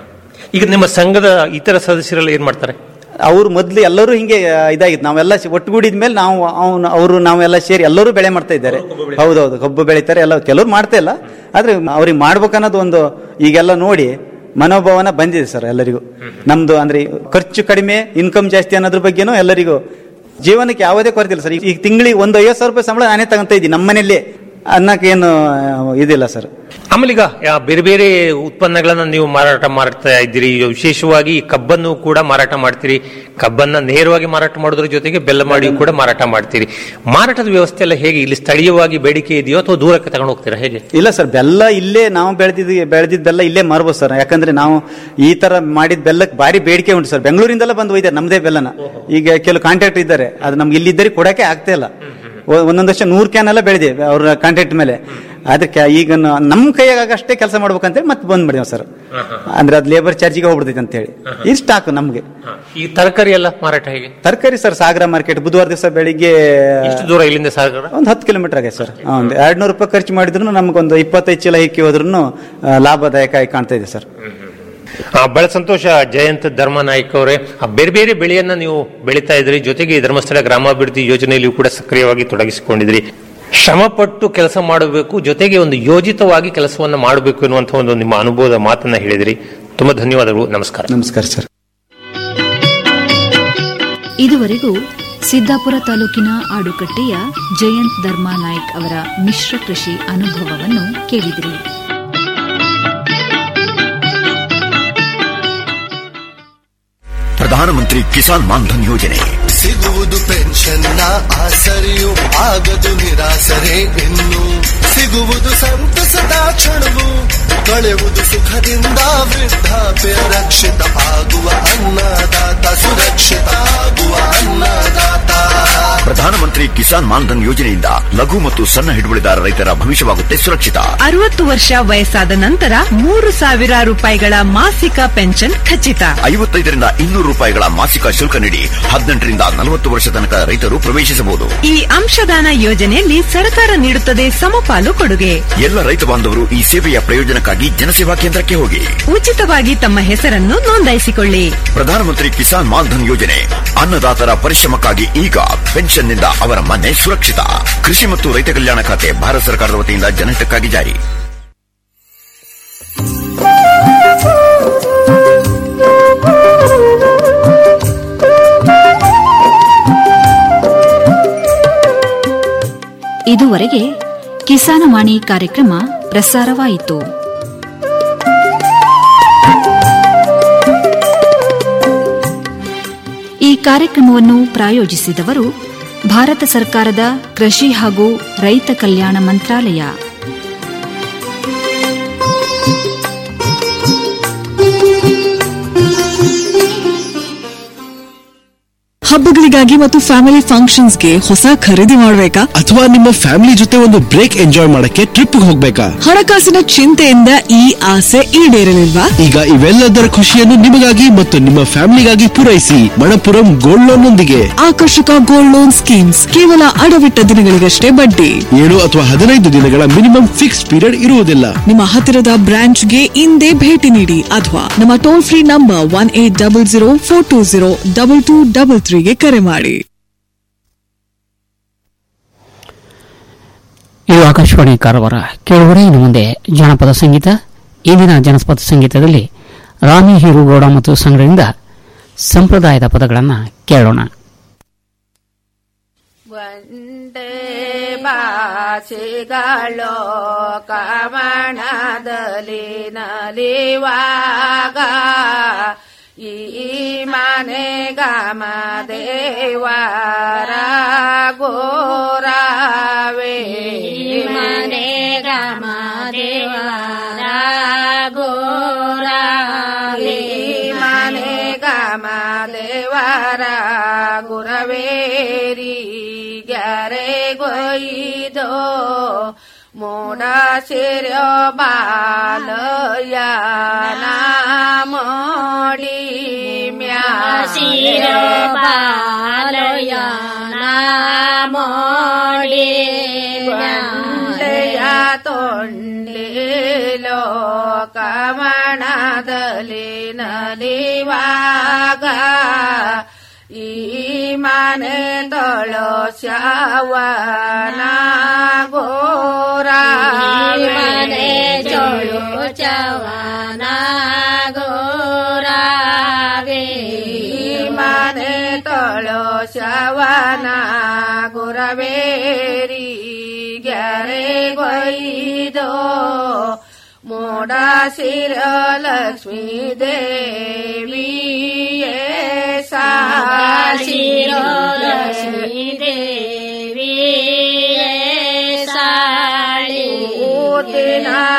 ಈಗ ನಿಮ್ಮ ಸಂಘದ ಇತರ ಸದಸ್ಯರೆಲ್ಲ ಏನ್ ಮಾಡ್ತಾರೆ ಅವ್ರು ಮೊದ್ಲು ಎಲ್ಲರೂ ಹಿಂಗೆ ಆ, ಇದಾಗಿತ್ತು ನಾವೆಲ್ಲ ಸಿ- ಒಟ್ಟುಗೂಡಿದ ಮೇಲೆ ನಾವು ಅವನು ಅವರು ನಾವೆಲ್ಲ ಸೇರಿ ಎಲ್ಲರೂ ಬೆಳೆ ಮಾಡ್ತಾ ಇದ್ದಾರೆ ಹೌದೌದು ಕಬ್ಬು ಬೆಳಿತಾರೆ ಎಲ್ಲ ಕೆಲವ್ರು ಮಾಡ್ತಾ ಇಲ್ಲ ಆದ್ರೆ ಅವ್ರಿಗೆ ಮಾಡ್ಬೇಕನ್ನೋದು ಒಂದು ಈಗೆಲ್ಲ ನೋಡಿ ಮನೋಭಾವನ ಬಂದಿದೆ ಸರ್ ಎಲ್ಲರಿಗೂ ನಮ್ದು ಅಂದ್ರೆ ಖರ್ಚು ಕಡಿಮೆ ಇನ್ಕಮ್ ಜಾಸ್ತಿ ಅನ್ನೋದ್ರ ಬಗ್ಗೆನೂ ಎಲ್ಲರಿಗೂ ಜೀವನಕ್ಕೆ ಯಾವುದೇ ಕೊರತೆ ಇಲ್ಲ ಸರ್ ಈಗ ತಿಂಗಳಿಗೆ ಒಂದು ಐವತ್ತು ಸಾವಿರ ರೂಪಾಯಿ ಸಂಬಳ ನಾನೇ ತಗೊಂತ ಇದ್ದೀನಿ ನಮ್ಮ ಮನೇಲಿ ಅನ್ನಕ್ಕೆ ಏನು ಆ, ಇದಿಲ್ಲ ಸರ್ ಆಮೇಲೆ ಈಗ ಯಾ- ಬೇರೆ ಬೇರೆ ಉತ್ಪನ್ನಗಳನ್ನ ನೀವು ಮಾರಾಟ ಮಾಡ್ತಾ ಇದ್ದೀರಿ ಈಗ ವಿಶೇಷವಾಗಿ ಈ ಕಬ್ಬನ್ನು ಕೂಡ ಮಾರಾಟ ಮಾಡ್ತೀರಿ ಕಬ್ಬನ್ನ ನೇರವಾಗಿ ಮಾರಾಟ ಮಾಡೋದ್ರ ಜೊತೆಗೆ ಬೆಲ್ಲ ಮಾಡಿ ಕೂಡ ಮಾರಾಟ ಮಾಡ್ತೀರಿ ಮಾರಾಟದ ವ್ಯವಸ್ಥೆ ಎಲ್ಲ ಹೇಗೆ ಇಲ್ಲಿ ಸ್ಥಳೀಯವಾಗಿ ಬೇಡಿಕೆ ಇದೆಯೋ ಅಥವಾ ದೂರಕ್ಕೆ ತಗೊಂಡು ಹೋಗ್ತೀರಾ ಹೇಗೆ ಇಲ್ಲ ಸರ್ ಬೆಲ್ಲ ಇಲ್ಲೇ ನಾವು ಬೆಳೆದಿದ್ದು ಬೆಳೆದಿದ್ದ ಬೆಲ್ಲ ಇಲ್ಲೇ ಮಾರ್ಬೋದು ಸರ್ ಯಾಕಂದ್ರೆ ನಾವು ಈ ತರ ಮಾಡಿದ ಬೆಲ್ಲಕ್ಕೆ ಭಾರಿ ಬೇಡಿಕೆ ಉಂಟು ಸರ್ ಬೆಂಗಳೂರಿಂದೆಲ್ಲ ಬಂದು ಒಯ್ದಾರೆ ನಮ್ದೇ ಬೆಲ್ಲನ ಈಗ ಕೆಲವು ಕಾಂಟ್ರಾಕ್ಟ್ ಇದ್ದಾರೆ ಅದು ನಮ್ಗೆ ಇಲ್ಲಿದ್ದರೆ ಕೊಡಕ್ಕೆ ಆಗ್ತಾ ಇಲ್ಲ ಒ- ಒಂದೊಂದು ವರ್ಷ ನೂರು ಕ್ಯಾನ್ ಎಲ್ಲ ಬೆಳೆದಿವೆ ಅವ್ರ ಕಾಂಟ್ರಾಕ್ಟ್ ಮೇಲೆ ಅದಕ್ಕೆ ಈಗ ನ- ನಮ್ಮ ಕೈಯಾಗ ಅಷ್ಟೇ ಕೆಲಸ ಮಾಡ್ಬೇಕಂತೇಳಿ ಮತ್ತೆ ಬಂದ್ ಮಾಡಿದೇವೆ ಸರ್ ಅಂದ್ರೆ ಅದು ಲೇಬರ್ ಚಾರ್ಜಿಗೆ ಹೋಗ್ಬಿಡ್ತೈತೆ ಅಂತ ಹೇಳಿ ಇದು ಸ್ಟಾಕ್ ನಮ್ಗೆ ಈ ತರಕಾರಿ ಎಲ್ಲ ಮಾರಾಟ ಹೇಗೆ ತರಕಾರಿ ಸರ್ ಸಾಗರ ಮಾರ್ಕೆಟ್ ಬುಧವಾರ ದಿವಸ ಬೆಳಿಗ್ಗೆ ಎಷ್ಟು ದೂರ ಇಲ್ಲಿಂದ ಸಾಗರ ಒಂದು ಹತ್ತು ಕಿಲೋಮೀಟರ್ ಆಗಿದೆ ಸರ್ ಒಂದು ಎರಡ್ ನೂರು ರೂಪಾಯಿ ಖರ್ಚು ಮಾಡಿದ್ರು ನಮ್ಗೊಂದು ಇಪ್ಪತ್ತೈದು ಚೀಲ ಹಿಕ್ಕಿ ಹೋದ್ರೂ ಲಾಭದಾಯಕ ಆಗಿ ಕಾಣ್ತಾ ಇದೆ ಸರ್ ಆ, ಬಹಳ ಸಂತೋಷ ಜಯಂತ್ ಧರ್ಮ ನಾಯ್ಕ ಅವರೇ ಆ, ಬೇರೆ ಬೇರೆ ಬೆಳೆಯನ್ನ ನೀವು ಬೆಳೀತಾ ಇದ್ರಿ ಜೊತೆಗೆ ಈ ಧರ್ಮಸ್ಥಳ ಗ್ರಾಮಾಭಿವೃದ್ಧಿ ಯೋಜನೆಯಲ್ಲಿಯೂ ಕೂಡ ಸಕ್ರಿಯವಾಗಿ ತೊಡಗಿಸಿಕೊಂಡಿದ್ರಿ ಶ್ರಮಪಟ್ಟು ಕೆಲಸ ಮಾಡಬೇಕು ಜೊತೆಗೆ ಒಂದು ಯೋಜಿತವಾಗಿ ಕೆಲಸವನ್ನ ಮಾಡಬೇಕು ಎನ್ನುವಂತಹ ಒಂದು ನಿಮ್ಮ ಅನುಭವದ ಮಾತನ್ನ ಹೇಳಿದ್ರಿ ತುಂಬಾ ಧನ್ಯವಾದಗಳು ನಮಸ್ಕಾರ ನಮಸ್ಕಾರ ಸರ್ ಇದುವರೆಗೂ ಸಿದ್ದಾಪುರ ತಾಲೂಕಿನ ಆಡುಕಟ್ಟೆಯ ಜಯಂತ್ ಧರ್ಮ ನಾಯ್ಕ್ ಅವರ ಮಿಶ್ರ ಕೃಷಿ ಅನುಭವವನ್ನು ಕೇಳಿದಿರಿ ಪ್ರಧಾನಮಂತ್ರಿ ಕಿಸಾನ್ ಮಾನ್ಧನ್ ಯೋಜನೆ ಸಿಗುವುದು ಪೆನ್ಷನ್ನ ಆಸರೆಯು ಆಗದು ನಿರಾಸರೆ ಇನ್ನು ಸಿಗುವುದು ಸಂತಸದ ಕ್ಷಣವು ಕಳೆಯುವುದು ಸುಖದಿಂದ ವೃದ್ಧಾಪ್ಯ ರಕ್ಷಿತ ಆಗುವ ಅನ್ನದಾತ ಸುರಕ್ಷಿತ ಆಗುವ ಅನ್ನದಾತ ಪ್ರಧಾನಮಂತ್ರಿ ಕಿಸಾನ್ ಮಾನ್ಧನ್ ಯೋಜನೆಯಿಂದ ಲಘು ಮತ್ತು ಸಣ್ಣ ಹಿಡುವಳಿದಾರ ರೈತರ ಭವಿಷ್ಯವಾಗುತ್ತೆ ಸುರಕ್ಷಿತ ಅರವತ್ತು ವರ್ಷ ವಯಸ್ಸಾದ ನಂತರ ಮೂರು ಸಾವಿರ ರೂಪಾಯಿಗಳ ಮಾಸಿಕ ಪೆನ್ಷನ್ ಖಚಿತ ಐವತ್ತೈದರಿಂದ ಇನ್ನೂರು ರೂಪಾಯಿಗಳ ಮಾಸಿಕ ಶುಲ್ಕ ನೀಡಿ ಹದಿನೆಂಟರಿಂದ ನಲವತ್ತು ವರ್ಷ ತನಕ ರೈತರು ಪ್ರವೇಶಿಸಬಹುದು ಈ ಅಂಶದಾನ ಯೋಜನೆಯಲ್ಲಿ ಸರ್ಕಾರ ನೀಡುತ್ತದೆ ಸಮಪಾಲು ಕೊಡುಗೆ ಎಲ್ಲ ರೈತ ಬಾಂಧವರು ಈ ಸೇವೆಯ ಪ್ರಯೋಜನಕ್ಕಾಗಿ ಜನಸೇವಾ ಕೇಂದ್ರಕ್ಕೆ ಹೋಗಿ ಉಚಿತವಾಗಿ ತಮ್ಮ ಹೆಸರನ್ನು ನೋಂದಾಯಿಸಿಕೊಳ್ಳಿ ಪ್ರಧಾನಮಂತ್ರಿ ಕಿಸಾನ್ ಮಾನ್ಧನ್ ಯೋಜನೆ ಅನ್ನದಾತರ ಪರಿಶ್ರಮಕ್ಕಾಗಿ ಈಗ ಪೆನ್ಷನ್ನಿಂದ ಅವರ ಮನೆ ಸುರಕ್ಷಿತ ಕೃಷಿ ಮತ್ತು ರೈತ ಕಲ್ಯಾಣ ಖಾತೆ ಭಾರತ ಸರ್ಕಾರದ ವತಿಯಿಂದ ಜನಹಿತಕ್ಕಾಗಿ ಜಾರಿ ಇದುವರೆಗೆ ಕಿಸಾನವಾಣಿ ಕಾರ್ಯಕ್ರಮ ಪ್ರಸಾರವಾಯಿತು ಈ ಕಾರ್ಯಕ್ರಮವನ್ನು ಪ್ರಾಯೋಜಿಸಿದವರು ಭಾರತ ಸರ್ಕಾರದ ಕೃಷಿ ಹಾಗೂ ರೈತ ಕಲ್ಯಾಣ ಮಂತ್ರಾಲಯ ಹಬ್ಬಗಳಿಗಾಗಿ ಮತ್ತು ಫ್ಯಾಮಿಲಿ ಫಂಕ್ಷನ್ಸ್ಗೆ ಹೊಸ ಖರೀದಿ ಮಾಡಬೇಕಾ ಅಥವಾ ನಿಮ್ಮ ಫ್ಯಾಮಿಲಿ ಜೊತೆ ಒಂದು ಬ್ರೇಕ್ ಎಂಜಾಯ್ ಮಾಡಕ್ಕೆ ಟ್ರಿಪ್ ಹೋಗ್ಬೇಕಾ ಹಣಕಾಸಿನ ಚಿಂತೆಯಿಂದ ಈ ಆಸೆ ಈಡೇರಲಿಲ್ವಾ ಈಗ ಇವೆಲ್ಲದರ ಖುಷಿಯನ್ನು ನಿಮಗಾಗಿ ಮತ್ತು ನಿಮ್ಮ ಫ್ಯಾಮಿಲಿಗಾಗಿ ಪೂರೈಸಿ ಮಣಪುರಂ ಗೋಲ್ಡ್ ಲೋನ್ ನೊಂದಿಗೆ ಆಕರ್ಷಕ ಗೋಲ್ಡ್ ಲೋನ್ ಸ್ಕೀಮ್ಸ್ ಕೇವಲ ಅಡವಿಟ್ಟ ದಿನಗಳಿಗಷ್ಟೇ ಬಡ್ಡಿ ಏಳು ಅಥವಾ ಹದಿನೈದು ದಿನಗಳ ಮಿನಿಮಮ್ ಫಿಕ್ಸ್ ಪೀರಿಯಡ್ ಇರುವುದಿಲ್ಲ ನಿಮ್ಮ ಹತ್ತಿರದ ಬ್ರಾಂಚ್ಗೆ ಇಂದೇ ಭೇಟಿ ನೀಡಿ ಅಥವಾ ನಮ್ಮ toll free number one eight double zero four two zero double two double ತ್ರೀಗೆ ಕರೆ ಮಾಡಿ ಇದು ಆಕಾಶವಾಣಿ ಕಾರವಾರ ಕೇಳುವರೆ ಇನ್ನು ಮುಂದೆ ಜಾನಪದ ಸಂಗೀತ ಇಂದಿನ ಜನಪದ ಸಂಗೀತದಲ್ಲಿ ರಾಮಿ ಹಿರುಗೌಡ ಮತ್ತು ಸಂಘದಿಂದ ಸಂಪ್ರದಾಯದ ಪದಗಳನ್ನು ಕೇಳೋಣ ಬಾಸಿಗಳು ಕಮಣದಲ್ಲಿ ನಲಿವಾಗ ಈ ಮನ ಮನೆ ಗಮ ದೇವರ ಗೋರಾವೆ ಮನೆ ಗಮ ದೇವರ ಗೋರಾವೆ ಮನೆ ಗಮ ದೇವರ ಗುರವೇರಿ ಗ್ಯಾರೆ ಗೊಯ್ದೋ ಮೋಡ ಸಿರ್ಯ ಬಾಲಯ ಮೋಡಿ ಮ್ಯಾ ಶಿರ ಬಾಲಯ ಮೋಡಿ ಗಂಡೆಯ ತೊಂಡಿಲೋ ಕಮಣದಲ್ಲಿ ನಲಿವಾಗ ಈ ಮನೆ ತೊಳೋ ಶವನ ಗೋರ ಮನೆ ಚೋಳು ಚವನ ಗೋರಾವೆ ಮನೆ ತೊಳೋ ಶವನ ಗುರವೇರಿ ಗ್ಯಾರೆ ಗೊಯ್ದೋ ಮೋಡ ಸಿರ ಲಕ್ಷ್ಮೀ ದೇವಿಯೇ ಸಾಶಿ